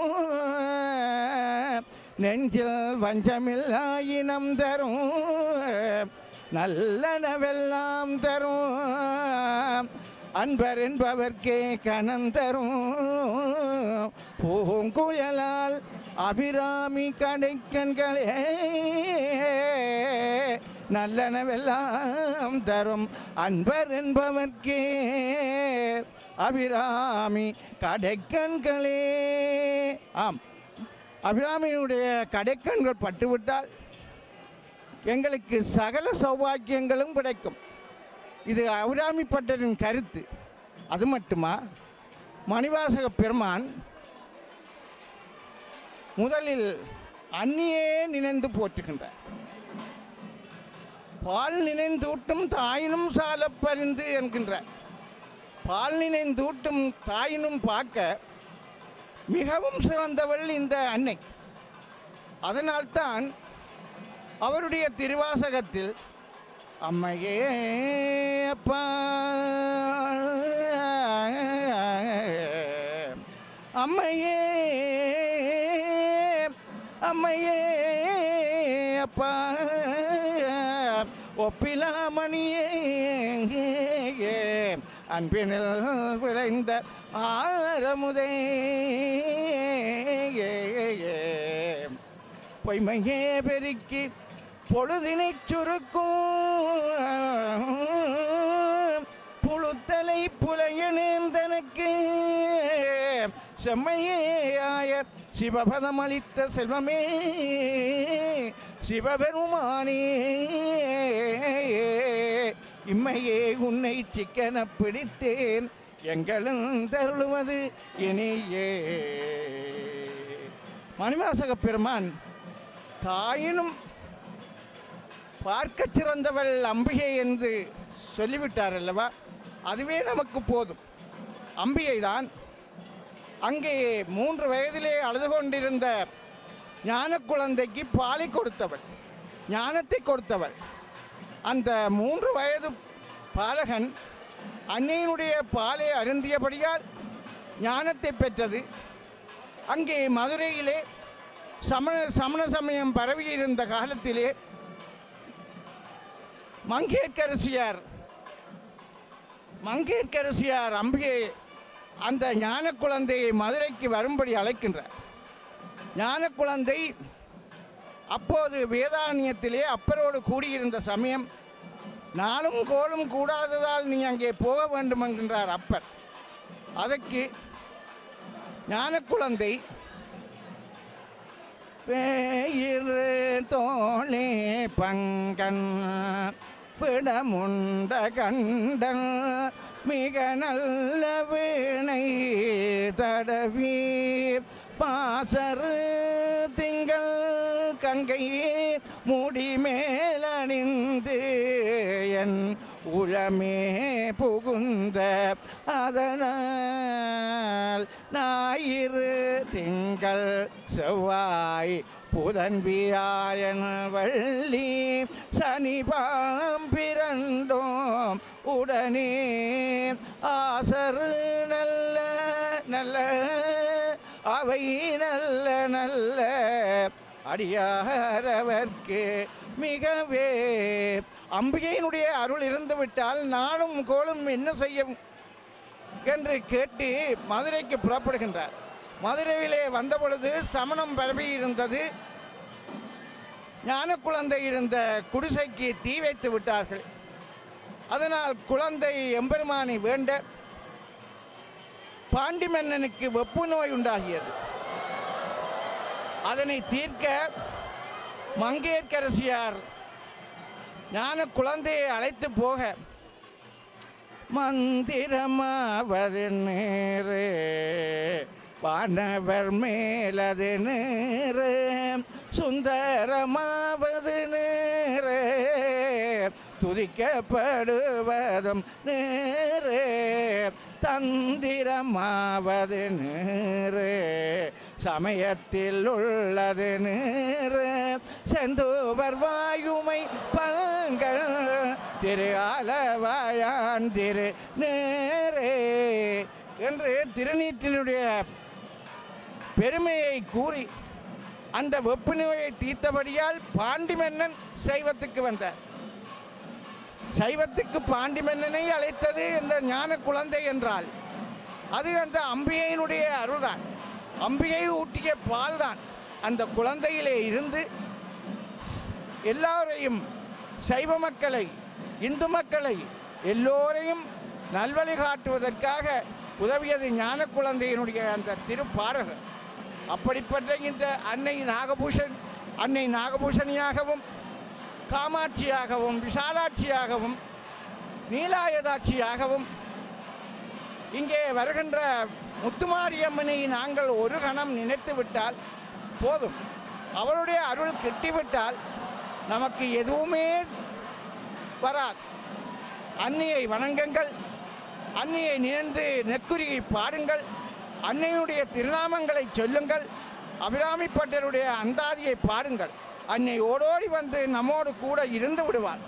நெஞ்சில் வஞ்சமில்லா இனம் தரும் நல்லனவெல்லாம் தரும் அன்பர் என்பவர்க்கே கனந்தரும் பூங்குயலால் அபிராமி கடைக்கண்களே நல்லனவெல்லாம் தரும் அன்பர் என்பவர்க்கே அபிராமி கடைக்கண்களே ஆம் அபிராமியினுடைய கடைக்கண்கள் பட்டுவிட்டால் எங்களுக்கு சகல சௌபாக்கியங்களும் கிடைக்கும் இது அபிராமி பட்டரின் கருத்து அது மட்டுமா மணிவாசக பெருமான் முதலில் அந்நியே நினைந்து போற்றுகின்றார் பால் நினைந்தூட்டும் தாயினும் சாலப் பரிந்து என்கின்றார் பால் நினைந்தூட்டும் தாயினும் பார்க்க மிகவும் சிறந்தவள் இந்த அன்னை அதனால்தான் அவருடைய திருவாசகத்தில் அம்மையே அப்பா அம்மையே அம்மையே அப்பா ஒப்பிலாமணியே அன்பினில் விளைந்த ஆரமுதே பொய்மையே பெருக்கி பொழுதினை சுருக்கும் புழுத்தலை புலைய நேர்ந்தனுக்கு செம்மையேயாய சிவபதம் அளித்த செல்வமே சிவபெருமானே இம்மையே உன்னை சிக்கன பிடித்தேன் எங்களும் தருளுவது இனியே மணிவாசக பெருமான் தாயினும் பார்க்க சிறந்தவள் அம்பிகை என்று சொல்லிவிட்டார் அல்லவா அதுவே நமக்கு போதும் அம்பிகை தான் அங்கே மூன்று வயதிலே அழுது கொண்டிருந்த ஞான குழந்தைக்கு பாலை கொடுத்தவள் ஞானத்தை கொடுத்தவள் அந்த மூன்று வயது பாலகன் அன்னையினுடைய பாலை அருந்தியபடியால் ஞானத்தை பெற்றது அங்கே மதுரையிலே சமண சமண சமயம் பரவியிருந்த காலத்திலே மங்கேற்கரசியார் மங்கேற்கரசியார் அம்பிகை அந்த ஞான குழந்தையை மதுரைக்கு வரும்படி அழைக்கின்றார் ஞான குழந்தை அப்போது வேதாரண்யத்திலே அப்பரோடு கூடியிருந்த சமயம் நாளும் கோலும் கூடாததால் நீ அங்கே போக வேண்டும் என்கின்றார் அப்பர் அதற்கு ஞான குழந்தை பேயிரு தோளே பங்கன் பிடமுண்ட கண்டன் மிக நல்ல வீணை தடவி பாசரு திங்கள் கங்கை முடி மேலணிந்து என் உளமே புகுந்த அதனால் ஞாயிறு திங்கள் செவ்வாய் புதன் வியாழன் வள்ளி சனி பாம்பிரண்டோம் உடனே ஆசரு நல்ல நல்ல அவை நல்ல நல்ல அடியாரவர்க்கு மிகவே அம்பிகையினுடைய அருள் இருந்துவிட்டால் நானும் கோளும் என்ன செய்யும் என்று கேட்டு மதுரைக்கு புறப்படுகின்றார் மதுரையிலே வந்த பொழுது சமணம் பரவி இருந்தது ஞான குழந்தை இருந்த குடிசைக்கு தீ வைத்து விட்டார்கள் அதனால் குழந்தை எம்பெருமானை வேண்ட பாண்டி மன்னனுக்கு வெப்பு நோய் உண்டாகியது அதனை தீர்க்க மங்கையர்க்கரசியார் ஞான குழந்தையை அழைத்து போக மந்திரமாவது நேரு வானவர் மேலது நேரு சுந்தரமாவது நேரு துதிக்கப்படுவதும் நேரு தந்திரமாவது நேரு சமயத்தில் உள்ளது நேரு செந்தூவர் வாயுமை பங்கள் திரு ஆலவாயான் திரு நேரே என்று திருநீற்றினுடைய பெருமையை கூறி அந்த வெப்பு நோயை தீர்த்தபடியால் பாண்டி மன்னன் சைவத்துக்கு வந்தார் சைவத்துக்கு பாண்டி மன்னனை அழைத்தது இந்த ஞான குழந்தை என்றால் அது அந்த அம்பிகையினுடைய அருள்தான் அம்பிகை ஊட்டிய பால்தான் அந்த குழந்தையிலே இருந்து எல்லாரையும் சைவ மக்களை இந்து மக்களை எல்லோரையும் நல்வழி காட்டுவதற்காக உதவியது ஞான குழந்தையினுடைய அந்த திருப்பாடகர் அப்படிப்பட்ட இந்த அன்னை நாகபூஷன் அன்னை நாகபூஷணியாகவும் காமாட்சியாகவும் விசாலாட்சியாகவும் நீலாயதாட்சியாகவும் இங்கே வருகின்ற முத்துமாரியம்மனை நாங்கள் ஒரு கணம் நினைத்து விட்டால் போதும் அவளுடைய அருள் கிட்டிவிட்டால் நமக்கு எதுவுமே வராது அன்னையை வணங்குங்கள் அன்னையை நினைந்து நெக்குரியை பாடுங்கள் அன்னையுடைய திருநாமங்களை சொல்லுங்கள் அபிராமிப்பட்டருடைய அந்தாதியை பாடுங்கள் அன்னை ஓடோடி வந்து நம்மோடு கூட இருந்து விடுவாள்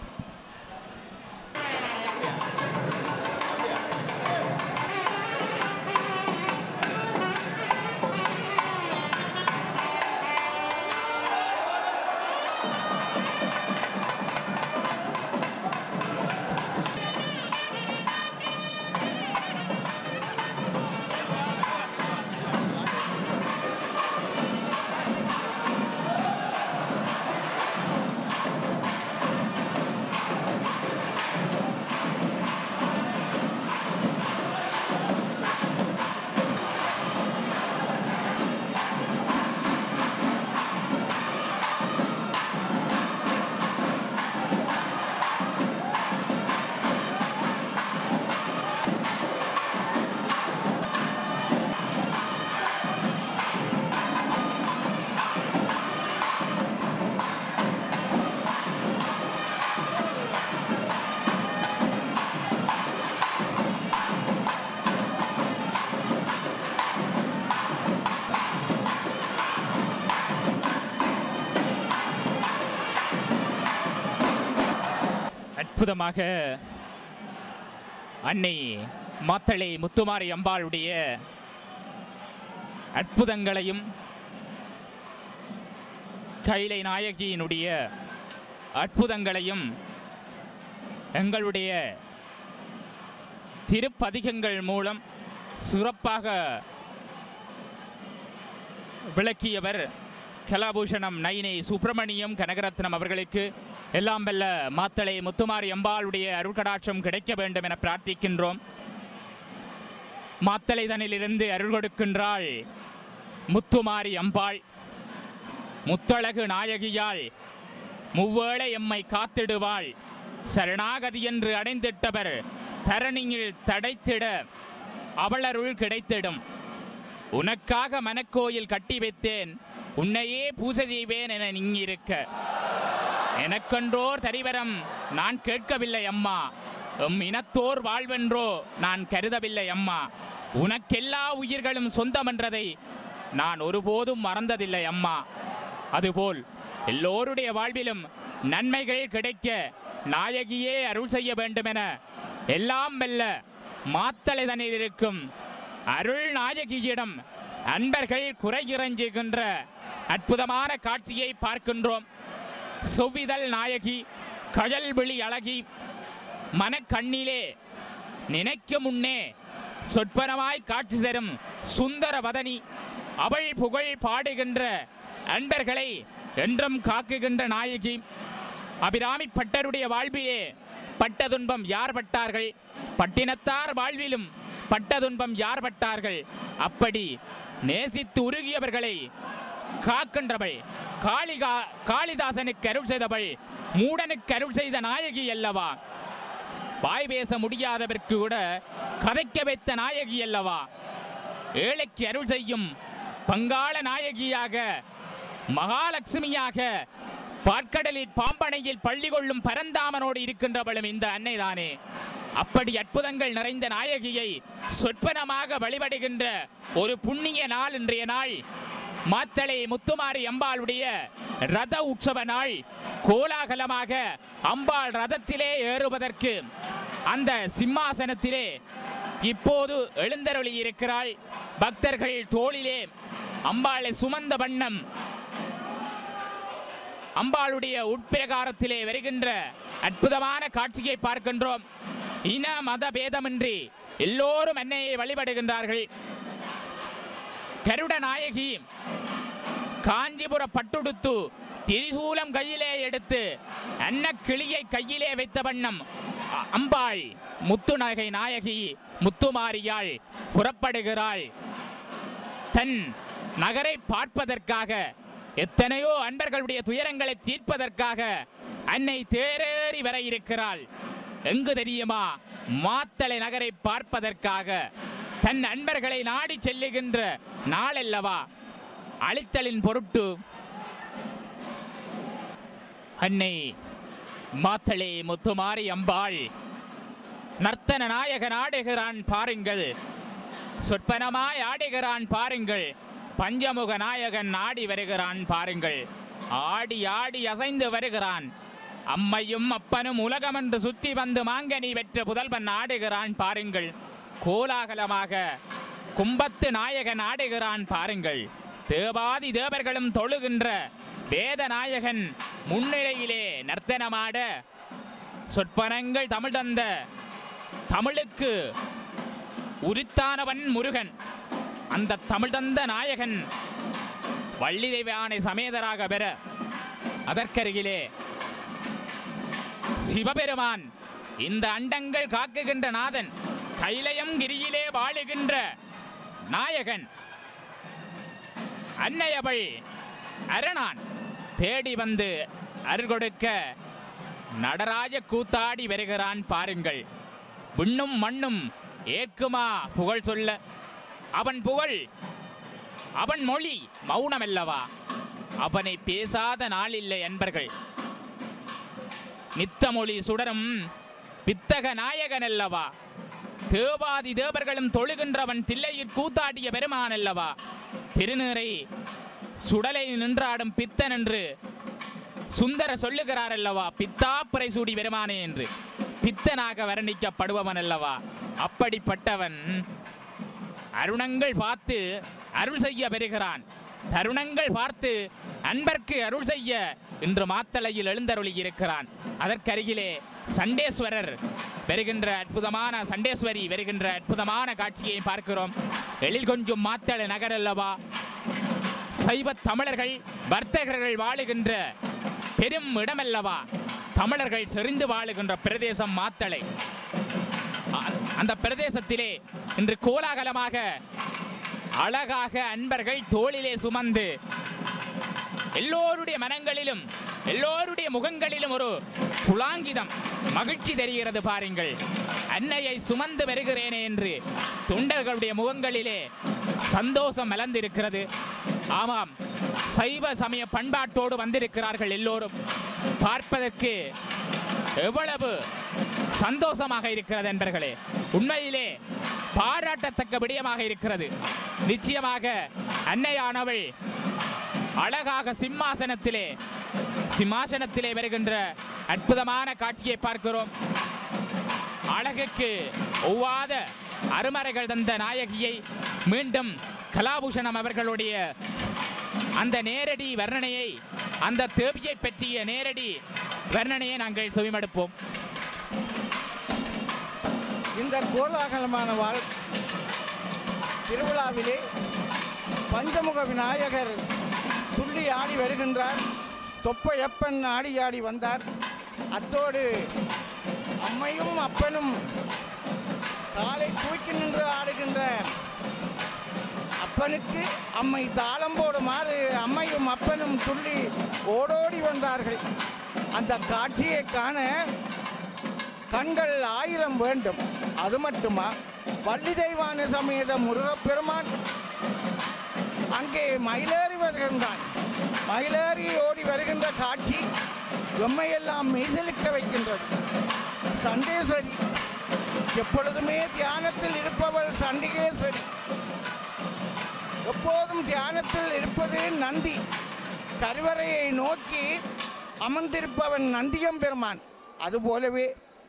அற்புதமாக அன்னை மாத்தளை முத்துமாரி அம்பாளுடைய அற்புதங்களையும் கைலை நாயகியினுடைய அற்புதங்களையும் எங்களுடைய திருப்பதிகங்கள் மூலம் சிறப்பாக விளக்கியவர் கலாபூஷணம் நயினை சுப்பிரமணியம் கனகரத்னம் அவர்களுக்கு எல்லாம் வல்ல மாத்தளை முத்துமாரி அம்பாளுடைய அருள்கடாட்சம் கிடைக்க வேண்டும் என பிரார்த்திக்கின்றோம் மாத்தளை தனிலிருந்து அருள் கொடுக்கின்றாள் முத்துமாரி அம்பாள் முத்தழகு நாயகியாள் முவ்வேளை எம்மை காத்திடுவாள் சரணாகதி என்று அடைந்திட்டவர் தரணியில் தடைத்திட அவளருள் கிடைத்திடும் உனக்காக மனக்கோயில் கட்டி வைத்தேன் உன்னையே பூசை செய்வேன் என நீங்கிருக்க எனக்கென்றோர் தரிவரம் நான் கேட்கவில்லை அம்மா எம் இனத்தோர் வாழ்வென்றோ நான் கருதவில்லை அம்மா உனக்கெல்லா உயிர்களும் சொந்தமென்றதை நான் ஒருபோதும் மறந்ததில்லை அம்மா அதுபோல் எல்லோருடைய வாழ்விலும் நன்மைகள் கிடைக்க நாயகியே அருள் செய்ய வேண்டுமென எல்லாம் வெல்ல மாத்தளை தனில் இருக்கும் அருள் நாயகியிடம் அன்பர்கள் குறையிறஞ்சுகின்ற அற்புதமான காட்சியை பார்க்கின்றோம் செவ்விதழ் நாயகி கழல் விழி அழகி மனக்கண்ணிலே நினைக்க முன்னே சொற்பனமாய் காட்சி தரும் சுந்தர வதனி அவள் புகழ் பாடுகின்ற அன்பர்களை என்றும் காக்குகின்ற நாயகி அபிராமி பட்டருடைய வாழ்விலே பட்ட துன்பம் யார் பட்டார்கள் பட்டினத்தார் வாழ்விலும் பட்ட துன்பம் யார் பட்டார்கள் அப்படி நேசித்து உருகியவர்களை காக்கின்றவள் காளிகா காளிதாசனுக்கு அருள் செய்தவள் மூடனுக்கு அருள் செய்த நாயகி அல்லவா வாய் பேச முடியாதவர்க்கு கூட கதைக்க வைத்த நாயகி அல்லவா ஏழைக்கு அருள் செய்யும் பங்காள நாயகியாக மகாலட்சுமியாக பாற்கடலில் பாம்பனையில் பள்ளி கொள்ளும் பரந்தாமனோடு இருக்கின்றவளும் இந்த அன்னைதானே அப்படி அற்புதங்கள் நிறைந்த நாயகியை சொற்பனமாக வழிபடுகின்ற ஒரு புண்ணிய நாள் இன்றைய நாள் மாத்தளை முத்துமாரி அம்பாளுடைய ரத உற்சவ நாள் கோலாகலமாக அம்பாள் ரதத்திலே ஏறுவதற்கு அந்த சிம்மாசனத்திலே இப்போது எழுந்தருளி இருக்கிறாள் பக்தர்கள் தோளிலே அம்பாளை சுமந்த வண்ணம் அம்பாளுடைய உட்பிரகாரத்திலே வருகின்ற அற்புதமான காட்சியை பார்க்கின்றோம் இன மத பேதமின்றி எல்லோரும் அன்னையை வழிபடுகின்றார்கள் கருட நாயகி காஞ்சிபுர பட்டுடுத்து திரிசூலம் கையிலே எடுத்து அன்ன கிளியை கையிலே வைத்த வண்ணம் அ- அம்பாள் முத்துநகை நாயகி முத்துமாரியாள் புறப்படுகிறாள் தன் நகரை பார்ப்பதற்காக எத்தனையோ அன்பர்களுடைய துயரங்களை தீர்ப்பதற்காக அன்னை தேரேறி வர இருக்கிறாள் எங்கு தெரியுமா மாத்தளை நகரை பார்ப்பதற்காக தன் அன்பர்களை நாடி செல்லுகின்ற நாளல்லவா அழித்தலின் பொருட்டு அன்னை மாத்தளை முத்துமாரி அம்பாள் நர்த்தன நாயகன் ஆடுகிறான் பாருங்கள் சொற்பனமாய் ஆடுகிறான் பாருங்கள் பஞ்சமுக நாயகன் ஆடி வருகிறான் பாருங்கள் ஆடி ஆடி அசைந்து வருகிறான் அம்மையும் அப்பனும் உலகமென்று சுத்தி வந்து மாங்கனி வெற்ற புதல்வன் ஆடுகிறான் பாருங்கள் கோலாகலமாக கும்பத்து நாயகன் ஆடுகிறான் பாருங்கள் தேவாதி தேவர்களும் தொழுகின்ற வேத நாயகன் முன்னிலையிலே நர்த்தனமாட சொற்பனங்கள் தமிழ் தந்த தமிழுக்கு உரித்தானவன் முருகன் அந்த தமிழ் தந்த நாயகன் வள்ளி தெய்வானை சமேதராக பெற அதற்கருகிலே சிவபெருமான் இந்த அண்டங்கள் காக்குகின்ற நாதன் கைலயம் கிரியிலே வாழுகின்ற நாயகன் அன்னையவள் அரணான் தேடி வந்து அருள் கொடுக்க நடராஜ கூத்தாடி வருகிறான் பாருங்கள் விண்ணும் மண்ணும் ஏற்குமா புகழ் சொல்ல அவன் புகழ் அவன் மொழி மௌனமல்லவா அவனை பேசாத நாளில்லை என்பர்கள் நித்தமொழி சுடரும் பித்தக நாயகன் அல்லவா தேவாதி தேவர்களும் தொழுகின்றவன் தில்லையிற் கூத்தாடிய பெருமான் அல்லவா திருநீரை சுடலை நின்றாடும் பித்தன் என்று சுந்தர சொல்லுகிறார் அல்லவா பித்தாப்புரை சூடி பெருமானே என்று பித்தனாக வர்ணிக்கப்படுபவன் அல்லவா அப்படிப்பட்டவன் அருணங்கள் பார்த்து அருள் செய்ய பெறுகிறான் தருணங்கள் பார்த்து அன்பர்க்கு அருள் செய்ய இன்று மாத்தளையில் எழுந்தருளி இருக்கிறான் அதற்கருகிலே சண்டேஸ்வரர் வருகின்ற அற்புதமான சண்டேஸ்வரி வருகின்ற அற்புதமான காட்சியை பார்க்கிறோம் எழில் கொஞ்சம் மாத்தளை நகர் அல்லவா சைவ தமிழர்கள் வர்த்தகர்கள் வாழுகின்ற பெரும் இடமல்லவா தமிழர்கள் செறிந்து வாழுகின்ற பிரதேசம் மாத்தளை அ- அந்த பிரதேசத்திலே இன்று கோலாகலமாக அழகாக அன்பர்கள் தோளிலே சுமந்து எல்லோருடைய மனங்களிலும் எல்லோருடைய முகங்களிலும் ஒரு புலாங்கிதம் மகிழ்ச்சி தெரிகிறது பாருங்கள் அன்னையை சுமந்து வருகிறேனே என்று தொண்டர்களுடைய முகங்களிலே சந்தோஷம் மலர்ந்திருக்கிறது ஆமாம் சைவ சமய பண்பாட்டோடு வந்திருக்கிறார்கள் எல்லோரும் பார்ப்பதற்கு எவ்வளவு சந்தோஷமாக இருக்கிறது என்பர்களே உண்மையிலே பாராட்டத்தக்க விடயமாக இருக்கிறது நிச்சயமாக அன்னையானவள் அழகாக சிம்மாசனத்திலே சிம்மாசனத்திலே வருகின்ற அற்புதமான காட்சியை பார்க்கிறோம் அழகுக்கு ஒவ்வாத அருமறைகள் தந்த நாயகியை மீண்டும் கலாபூஷணம் அவர்களுடைய அந்த நேரடி வர்ணனையை அந்த தேவியை பற்றிய நேரடி வர்ணனையை நாங்கள் செவிமடுப்போம் இந்த கோலாகலமான வாழ் திருவிழாவிலே பஞ்சமுக விநாயகர் துள்ளி ஆடி வருகின்றார் தொப்பையப்பன் ஆடி ஆடி வந்தார் அத்தோடு அம்மையும் அப்பனும் காலை தூக்கி நின்று ஆடுகின்ற அப்பனுக்கு அம்மை தாளம் போடுமாறு அம்மையும் அப்பனும் துள்ளி ஓடோடி வந்தார்கள் அந்த காட்சியை காண கண்கள் ஆயிரம் வேண்டும் அது மட்டுமா வள்ளி தெய்வான சமேத முருகப்பெருமான் அங்கே மயிலேறி வருகின்றான் மயிலேறி ஓடி வருகின்ற காட்சி எம்மையெல்லாம் மெய்சலிக்க வைக்கின்றது சண்டேஸ்வரி எப்பொழுதுமே தியானத்தில் இருப்பவள் சண்டிகேஸ்வரி எப்போதும் தியானத்தில் இருப்பது நந்தி கருவறையை நோக்கி அமர்ந்திருப்பவன் நந்தியம் பெருமான் அதுபோலவே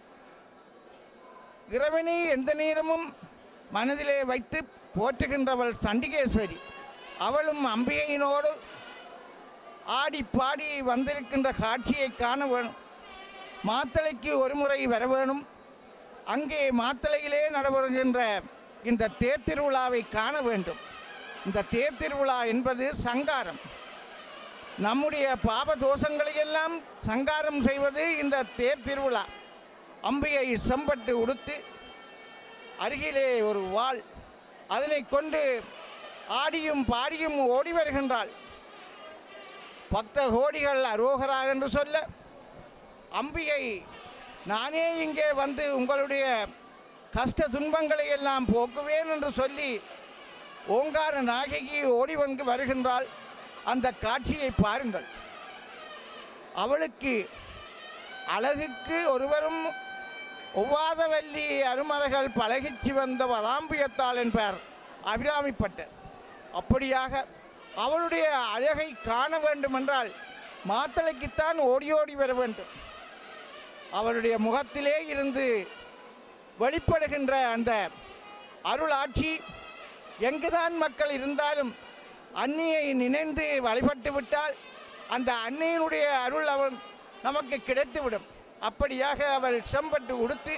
இறைவனை எந்த நேரமும் மனதிலே வைத்து போற்றுகின்றவள் சண்டிகேஸ்வரி அவளும் அம்பிகையினோடு ஆடி பாடி வந்திருக்கின்ற காட்சியை காண வேணும் மாத்தளைக்கு ஒரு முறை வர வேணும் அங்கே மாத்தளையிலே நடைபெறுகின்ற இந்த தேர் திருவிழாவை காண வேண்டும் இந்த தேர் திருவிழா என்பது சங்காரம் நம்முடைய பாப தோஷங்களை எல்லாம் சங்காரம் செய்வது இந்த தேர் திருவிழா அம்பிகை செம்பட்டு உடுத்து அருகிலே ஒரு வாள் அதனை கொண்டு ஆடியும் பாடியும் ஓடி வருகின்றாள் பக்த கோடிகள் அரோகரா என்று சொல்ல அம்பிகை நானே இங்கே வந்து உங்களுடைய கஷ்ட துன்பங்களை எல்லாம் போக்குவேன் என்று சொல்லி ஓங்கார நாயகி ஓடி வந்து வருகின்றாள் அந்த காட்சியை பாருங்கள் அவளுக்கு அழகுக்கு ஒருவரும் ஒவ்வாதவல்லி அருமலைகள் பழகிச்சு வந்த வதாம்பியத்தாள் என்பார் அபிராமிப்பட்டர் அப்படியாக அவளுடைய அழகை காண வேண்டுமென்றால் மாத்தளைக்குத்தான் ஓடி ஓடி வர வேண்டும் அவருடைய முகத்திலே இருந்து வெளிப்படுகின்ற அந்த அருளாட்சி எங்குதான் மக்கள் இருந்தாலும் அன்னியை நினைந்து வழிபட்டு விட்டால் அந்த அன்னையினுடைய அருள் அவள் நமக்கு கிடைத்துவிடும் அப்படியாக அவள் செம்பட்டு உடுத்து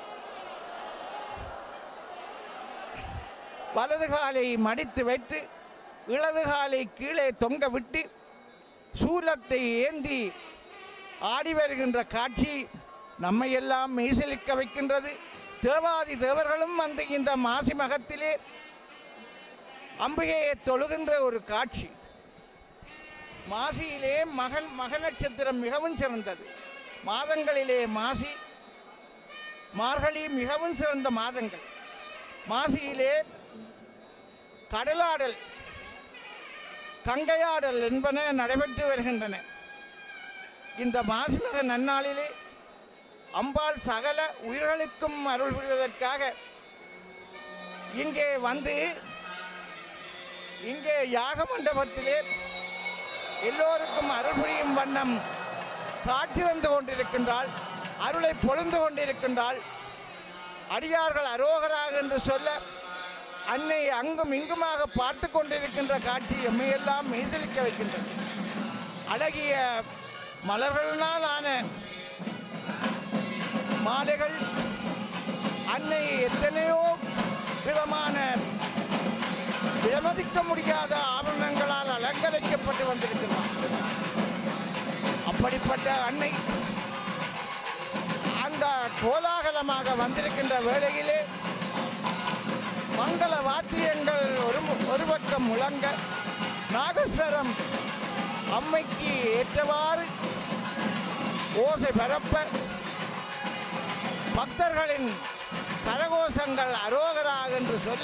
வலது காலை மடித்து வைத்து இடது காலை கீழே தொங்க விட்டு சூலத்தை ஏந்தி ஆடி வருகின்ற காட்சி நம்மையெல்லாம் மெய்சிலிக்க வைக்கின்றது தேவாதி தேவர்களும் அந்த இந்த மாசி மகத்திலே அம்பிகையை தொழுகின்ற ஒரு காட்சி மாசியிலே மகன் மக நட்சத்திரம் மிகவும் சிறந்தது மாதங்களிலே மாசி மார்கழி மிகவும் சிறந்த மாதங்கள் மாசியிலே கடலாடல் கங்கையாடல் என்பன நடைபெற்று வருகின்றன இந்த மாசிமக நன்னாளிலே அம்பாள் சகல உயிர்களுக்கும் அருள் புரிவதற்காக இங்கே வந்து இங்கே யாக மண்டபத்திலே எல்லோருக்கும் அருள் புரியும் வண்ணம் காட்சி தந்து கொண்டிருக்கின்றாள் அருளை பொழிந்து கொண்டிருக்கின்றாள் அடியார்கள் அரோகராக என்று சொல்ல அன்னை அங்கும் இங்குமாக பார்த்து கொண்டிருக்கின்ற காட்சி எம்மையெல்லாம் மெய்தளிக்க வைக்கின்றது அழகிய மலர்களினால் ஆன மாலைகள் அன்னை எத்தனையோ விதமான விலமதிக்க முடியாத ஆபரணங்களால் அலங்கரிக்கப்பட்டு வந்திருக்கிறார் அப்படிப்பட்ட அன்னை அந்த கோலாகலமாக வந்திருக்கின்ற வேளையிலே மங்கள வாத்தியங்கள் ஒரு மு- ஒரு பக்கம் முழங்க நாகஸ்வரம் அம்மைக்கு ஏற்றவாறு ஓசை பரப்ப பக்தர்களின் கரகோஷங்கள் அரோகராக என்று சொல்ல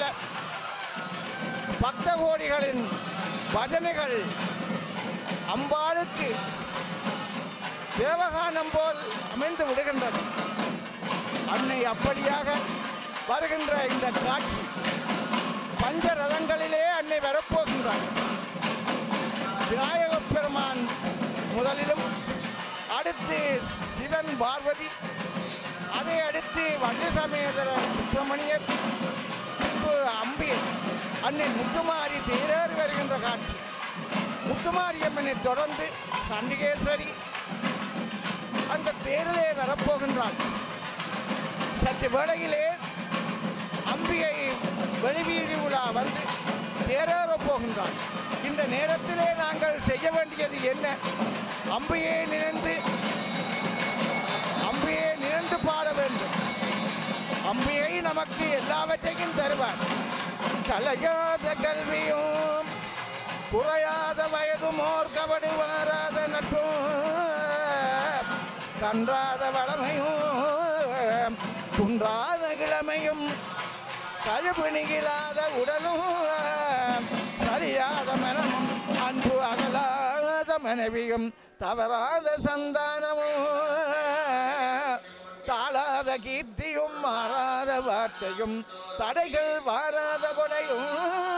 பக்த கோடிகளின் பஜனைகள் அம்பாளுக்கு தேவகானம் போல் அமைந்து விடுகின்றது அன்னை அப்படியாக வருகின்ற இந்த காட்சி பஞ்ச ரதங்களிலே அன்னை வரப்போகின்றார் விநாயகப் பெருமான் முதலிலும் அடுத்து சிவன் பார்வதி அதை அடுத்து வள்ளசமேதர சுப்பிரமணியர் பின்பு அம்பி அன்னை முத்துமாரி தேரர் வருகின்ற காட்சி முத்துமாரியம்மனை தொடர்ந்து சண்டிகேஸ்வரி அந்த தேரிலே வரப்போகின்றாள் சற்று வேளையிலே அம்பிகை வெளிவீதி உலா வந்து தேரேறப் போகின்றாள் இந்த நேரத்திலே நாங்கள் செய்ய வேண்டியது என்ன அம்பிகையை நினைந்து அம்பிகையை நினைந்து பாட வேண்டும் அம்பிகை நமக்கு எல்லாவற்றையும் தருவார் கலையாத கல்வியும் குறையாத வயதும் ஓர் கபடு வாராத நட்பும் கன்றாத வளமையும் குன்றாத கிழமையும் கழுபிணிகிலாத உடலும் சரியாத மனமும் அன்பு அகலாத மனைவியும் தவறாத சந்தானமும் தாளாத கீர்த்தியும் மாறாத வார்த்தையும் தடைகள் வாராத கொடையும்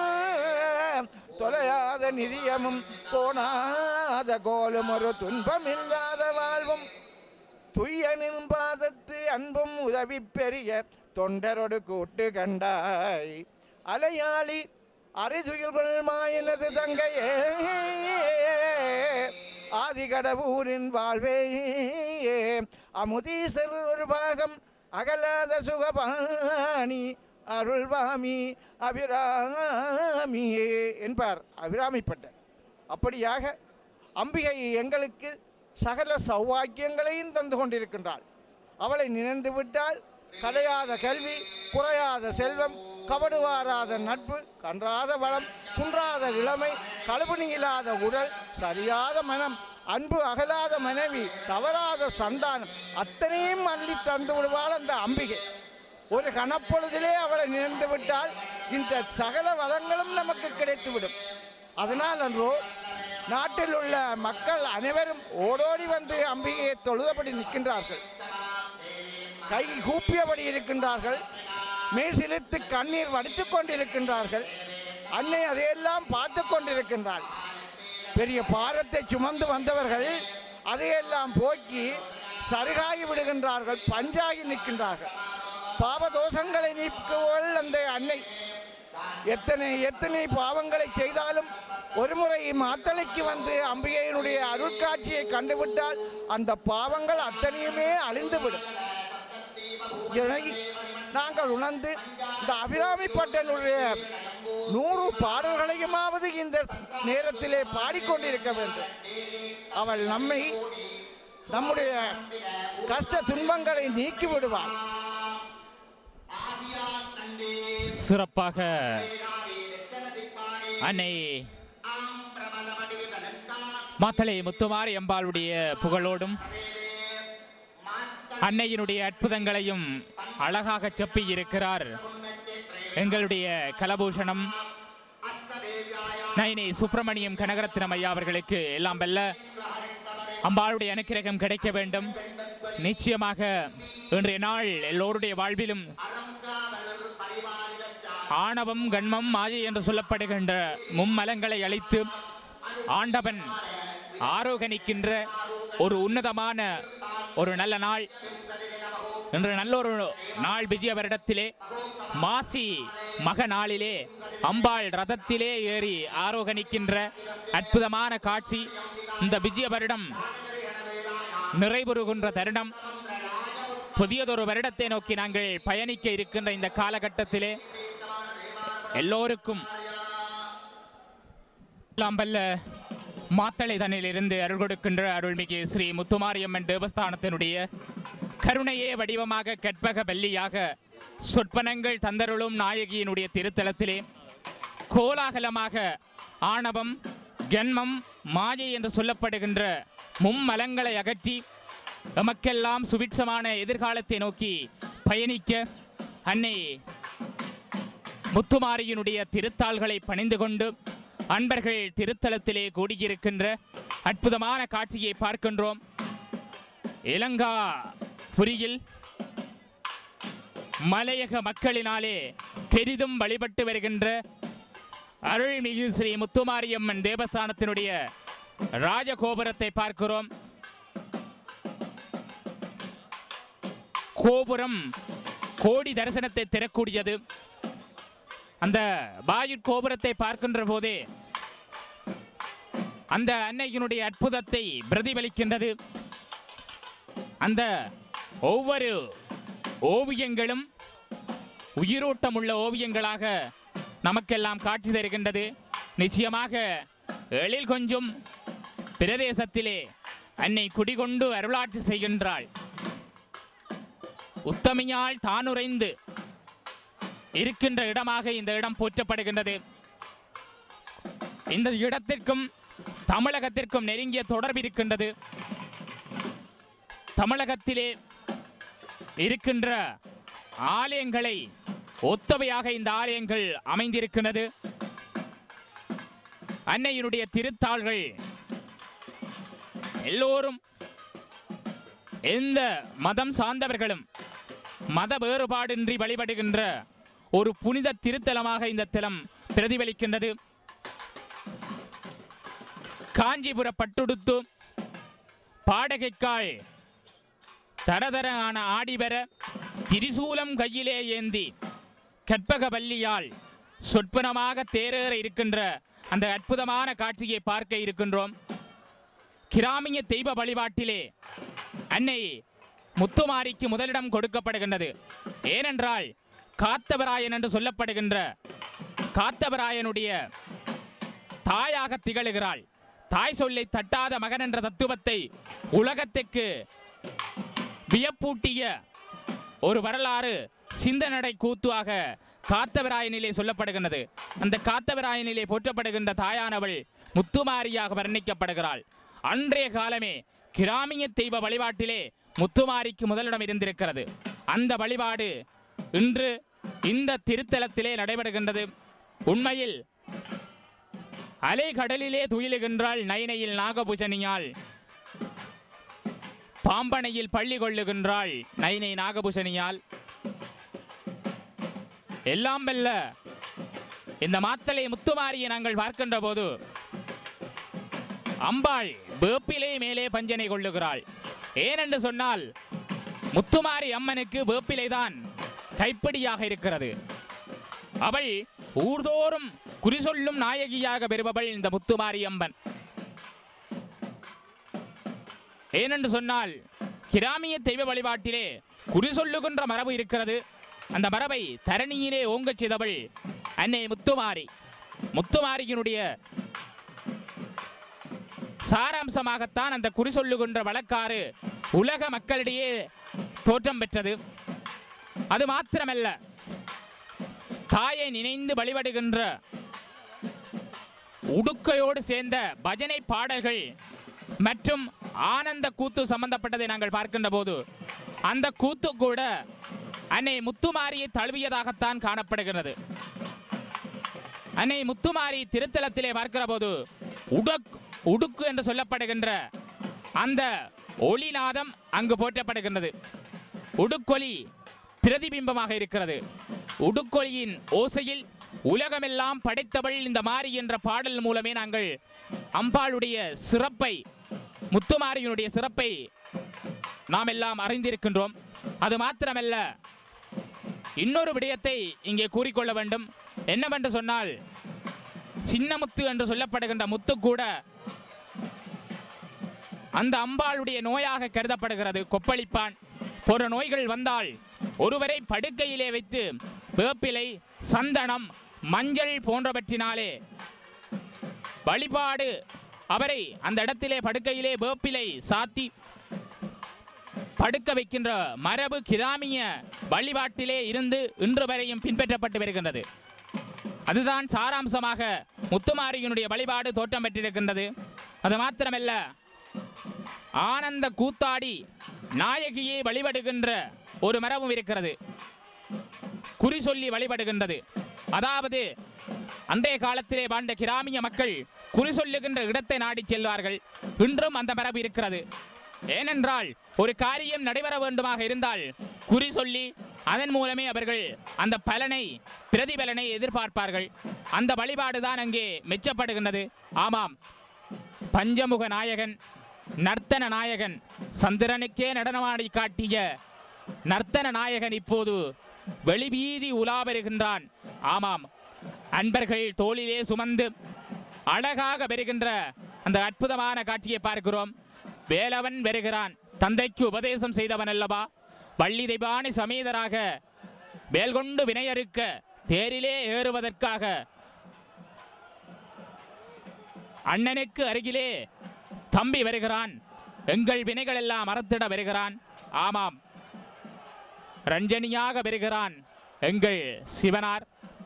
தொலையாத நிதியமும் கோணாத கோலும் ஒரு துன்பமில்லாத வாழ்வும் துய்யனின் பாதத்து அன்பும் உதவி பெரிய தொண்டரோடு கூட்டு கண்டாய் அலையாளி அரிதுயில்கள் மாயினது தங்கையே ஆதிகடவூரின் வாழ்வே அமுதீசர் ஒரு பாகம் அகலாத சுகபாணி அருள்வாமி அபிராமியே என்பார் அபிராமிப்பட்டர் அப்படியாக அம்பிகை எங்களுக்கு சகல சௌவாக்கியங்களையும் தந்து கொண்டிருக்கின்றாள் அவளை நினைந்து விட்டால் கலையாத கல்வி குறையாத செல்வம் கபடுவாராத நட்பு கன்றாத வளம் குன்றாத இளமை கழுபுணியில்லாத உடல் சரியாத மனம் அன்பு அகலாத மனைவி தவறாத சந்தானம் அத்தனையும் அள்ளி தந்து விடுவாள் அந்த அம்பிகை ஒரு கணப்பொழுதிலே அவளை நினைந்து விட்டால் இந்த சகல வளங்களும் நமக்கு கிடைத்துவிடும் அதனால் அன்றோ நாட்டில் உள்ள மக்கள் அனைவரும் ஓடோடி வந்து அம்பிகையை தொழுதபடி நிற்கின்றார்கள் கை கூப்பியபடி இருக்கின்றார்கள் மேசிலித்து கண்ணீர் வடித்துக் கொண்டிருக்கின்றார்கள் அன்னை அதையெல்லாம் பார்த்து கொண்டிருக்கின்றாள் பெரிய பாரத்தை சுமந்து வந்தவர்கள் அதையெல்லாம் போக்கி சருகாகி விடுகின்றார்கள் பஞ்சாகி நிற்கின்றார்கள் பாவதோஷங்களை நீக்குவள் அந்த அன்னை எத்தனை எத்தனை பாவங்களை செய்தாலும் ஒரு முறை மாத்தளைக்கு வந்து அம்பிகையினுடைய அருட்காட்சியை கண்டுவிட்டால் அந்த பாவங்கள் அத்தனையுமே அழிந்துவிடும் இதை நாங்கள் உணர்ந்து இந்த அபிராமி பட்டனுடைய நூறு பாடல்களையுமாவது இந்த நேரத்திலே பாடிக்கொண்டிருக்க வேண்டும் அவள் நம்மை நம்முடைய கஷ்ட துன்பங்களை நீக்கி விடுவாள் சிறப்பாக அன்னை மாத்தளை முத்துமாரி அம்பாளுடைய புகழோடும் அன்னையினுடைய அற்புதங்களையும் அழகாக செப்பி இருக்கிறார் எங்களுடைய கலபூஷணம் நயினி சுப்பிரமணியம் கனகரத்தினம் ஐயா அவர்களுக்கு எல்லாம் வெல்ல அம்பாளுடைய அனுக்கிரகம் கிடைக்க வேண்டும் நிச்சயமாக இன்றைய நாள் எல்லோருடைய வாழ்விலும் ஆணவம் கண்மம் மாயை என்று சொல்லப்படுகின்ற மும்மலங்களை அழித்து ஆண்டவன் ஆரோகணிக்கின்ற ஒரு உன்னதமான ஒரு நல்ல நாள் இன்று நல்ல ஒரு நாள் விஜய வருடத்திலே மாசி மக நாளிலே அம்பாள் ரதத்திலே ஏறி ஆரோகணிக்கின்ற அற்புதமான காட்சி இந்த விஜய வருடம் நிறைவுறுகின்ற தருணம் புதியதொரு வருடத்தை நோக்கி நாங்கள் பயணிக்க இருக்கின்ற இந்த காலகட்டத்திலே எல்லோருக்கும் எல்லாம் வல்ல மாத்தளை தன்னிலிருந்து அருள் கொடுக்கின்ற அருள்மிகு ஸ்ரீ முத்துமாரியம்மன் தேவஸ்தானத்தினுடைய கருணையே வடிவமாக கற்பக வல்லியாக சொற்பனங்கள் தந்தருளும் நாயகியினுடைய திருத்தலத்திலே கோலாகலமாக ஆணவம் கன்மம் மாயை என்று சொல்லப்படுகின்ற மும்மலங்களை அகற்றி எமக்கெல்லாம் சுபிட்சமான எதிர்காலத்தை நோக்கி பயணிக்க அன்னை முத்துமாரியினுடைய திருத்தாள்களை பணிந்து கொண்டு அன்பர்கள் திருத்தலத்திலே கூடியிருக்கின்ற அற்புதமான காட்சியை பார்க்கின்றோம் இலங்கா புரியில் மலையக மக்களினாலே பெரிதும் வழிபட்டு வருகின்ற அருள்மிகு ஸ்ரீ முத்துமாரியம்மன் தேவஸ்தானத்தினுடைய ராஜகோபுரத்தை பார்க்கிறோம் கோபுரம் கோடி தரிசனத்தை தரக்கூடியது அந்த வாயிற் கோபுரத்தை பார்க்கின்ற போதே அந்த அன்னையினுடைய அற்புதத்தை பிரதிபலிக்கின்றது அந்த ஒவ்வொரு ஓவியங்களும் உயிரோட்டம் உள்ள ஓவியங்களாக நமக்கெல்லாம் காட்சி தருகின்றது நிச்சயமாக எழில் கொஞ்சம் பிரதேசத்திலே அன்னை குடிகொண்டு அருளாட்சி செய்கின்றாள் உத்தமியால் தானுரைந்து இருக்கின்ற இடமாக இந்த இடம் போற்றப்படுகின்றது இந்த இடத்திற்கும் தமிழகத்திற்கும் நெருங்கிய தொடர்பு இருக்கின்றது தமிழகத்திலே இருக்கின்ற ஆலயங்களை ஒத்தவையாக இந்த ஆலயங்கள் அமைந்திருக்கின்றது அன்னையினுடைய திருத்தாள்கள் எல்லோரும் எந்த மதம் சார்ந்தவர்களும் மத வேறுபாடின்றி வழிபடுகின்ற ஒரு புனித திருத்தலமாக இந்த தலம் பிரதிபலிக்கின்றது காஞ்சிபுர பட்டுடுத்து பாடகைக்காள் தரதரான ஆடிவர திரிசூலம் கையிலே ஏந்தி கற்பகவல்லியால் சொற்பனமாக தேரேற இருக்கின்ற அந்த அற்புதமான காட்சியை பார்க்க இருக்கின்றோம் கிராமிய தெய்வ வழிபாட்டிலே அன்னை முத்துமாரிக்கு முதலிடம் கொடுக்கப்படுகின்றது ஏனென்றால் காத்தவராயன் என்று சொல்லப்படுகின்ற காத்தவராயனுடைய தாயாக திகழுகிறாள் தாய் சொல்லை தட்டாத மகன் என்ற தத்துவத்தை உலகத்துக்கு வியப்பூட்டிய ஒரு வரலாறு சிந்தனடை கூத்துவாக காத்தவராயனிலே சொல்லப்படுகின்றது அந்த காத்தவராயனிலே போற்றப்படுகின்ற தாயானவள் முத்துமாரியாக வர்ணிக்கப்படுகிறாள் அன்றைய காலமே கிராமிய தெய்வ வழிபாட்டிலே முத்துமாரிக்கு முதலிடம் இருந்திருக்கிறது அந்த வழிபாடு இன்று இந்த திருத்தலத்திலே நடைபெறுகின்றது உண்மையில் அலைகடலிலே துயிலுகின்றாள் நைனையில் நாகபூஷணியாள் பாம்பனையில் பள்ளி கொள்ளுகின்றாள் நைனை நாகபூஷணியால் எல்லாம் வெல்ல இந்த மாத்தலை முத்துமாரியை நாங்கள் பார்க்கின்ற போது அம்பாள் வேப்பிலை மேலே பஞ்சனை கொள்ளுகிறாள் ஏனென்று சொன்னால் முத்துமாரி அம்மனுக்கு வேப்பிலைதான் கைப்பிடியாக இருக்கிறது அவள் ஊர்தோறும் குறி சொல்லும் நாயகியாக பெறுபவள் இந்த முத்துமாரி அம்மன் ஏனென்று சொன்னால் கிராமிய தெய்வ வழிபாட்டிலே குறி சொல்லுகின்ற மரபு இருக்கிறது அந்த மரபை தரணியிலே ஓங்கச் செய்தவள் அன்னை முத்துமாரி முத்துமாரியினுடைய சாராம்சமாகத்தான் அந்த குறி சொல்லுகின்ற வழக்காறு உலக மக்களிடையே தோற்றம் பெற்றது அது மாத்திரமல்ல தாயை நினைந்து வழிபடுகின்ற உடுக்கையோடு சேர்ந்த பஜனை பாடல்கள் மற்றும் ஆனந்த கூத்து சம்பந்தப்பட்டதை நாங்கள் பார்க்கின்ற போது அந்த கூத்து கூட அன்னை முத்துமாரியை தழுவியதாகத்தான் காணப்படுகிறது அன்னை முத்துமாரி திருத்தலத்திலே பார்க்கிற போது உடக் உடுக்கு என்று சொல்லப்படுகின்ற அந்த ஒளிநாதம் அங்கு போற்றப்படுகின்றது உடுக்கொலி பிரதிபிம்பமாக இருக்கிறது உடுக்கொலியின் ஓசையில் உலகமெல்லாம் படைத்தவள் இந்த மாரி என்ற பாடல் மூலமே நாங்கள் அம்பாளுடைய சிறப்பை முத்துமாரியினுடைய சிறப்பை நாம் எல்லாம் அறிந்திருக்கின்றோம் அது மாத்திரமல்ல இன்னொரு விடயத்தை இங்கே கூறிக்கொள்ள வேண்டும் என்னவென்று சொன்னால் சின்ன முத்து என்று சொல்லப்படுகின்ற முத்து கூட அந்த அம்பாளுடைய நோயாக கருதப்படுகிறது கொப்பளிப்பான் போன்ற நோய்கள் வந்தால் ஒருவரை படுக்கையிலே வைத்து வேப்பிலை சந்தனம் மஞ்சள் போன்றவற்றினாலே வழிபாடு அவரை அந்த இடத்திலே படுக்கையிலே வேப்பிலை சாத்தி படுக்க வைக்கின்ற மரபு கிராமிய வழிபாட்டிலே இருந்து இன்று வரையும் பின்பற்றப்பட்டு வருகின்றது அதுதான் சாராம்சமாக முத்துமாரியினுடைய வழிபாடு தோற்றம் பெற்றிருக்கின்றது அது மாத்திரமல்ல ஆனந்த கூத்தாடி நாயகியை வழிபடுகின்ற ஒரு மரபும் இருக்கிறது குறி சொல்லி வழிபடுகின்றது அதாவது அன்றைய காலத்திலே வாழ்ந்த கிராமிய மக்கள் குறி சொல்லுகின்ற இடத்தை நாடி செல்வார்கள் இன்றும் அந்த மரபு இருக்கிறது ஏனென்றால் ஒரு காரியம் நடைபெற வேண்டுமாக இருந்தால் குறி சொல்லி அதன் மூலமே அவர்கள் அந்த பலனை பிரதிபலனை எதிர்பார்ப்பார்கள் அந்த வழிபாடுதான் அங்கே மெச்சப்படுகின்றது ஆமாம் பஞ்சமுக நாயகன் நர்த்தன நாயகன் சந்திரனுக்கே நடனமாடி காட்டிய நர்த்தன நாயகன் இப்போது வெளிவீதி உலா வருகின்றான் ஆமாம் அன்பர்கள் தோளிலே சுமந்து அழகாக வருகின்ற அந்த அற்புதமான காட்சியை பார்க்கிறோம் வேலவன் வருகிறான் தந்தைக்கு உபதேசம் செய்தவன் அல்லவா வள்ளி தெய்வானி சமேதராக வேல் கொண்டு வினையறுக்க தேரிலே ஏறுவதற்காக அண்ணனுக்கு அருகிலே தம்பி வருகிறான் எங்கள் வினைகள் எல்லாம் மறத்திட வருகிறான் ஆமாம் ரஞ்சனியாக வருகிறான் எங்கள் சிவனார்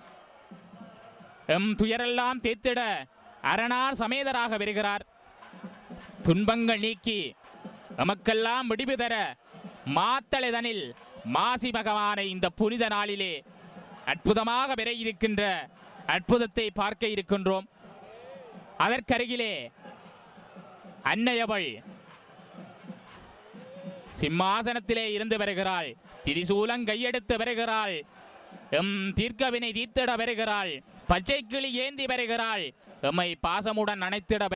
எம் துயரெல்லாம் தீர்த்திட அரணார் சமேதராக வருகிறார் துன்பங்கள் நீக்கி நமக்கெல்லாம் விடிவு தர மாத்தளைதனில் மாசி பகவானை இந்த புனித நாளிலே அற்புதமாக விர இருக்கின்ற அற்புதத்தை பார்க்க இருக்கின்றோம் அதற்கருகிலே அன்னையவள் சிம்மாசனத்திலே இருந்து வருகிறாள் திரிசூலம் கையெடுத்து வருகிறாள் எம் தீர்க்கவினை தீர்த்திட வருகிறாள் பச்சை கிளி ஏந்தி வருகிறாள் எம்மை பாசமுடன் அணைத்திட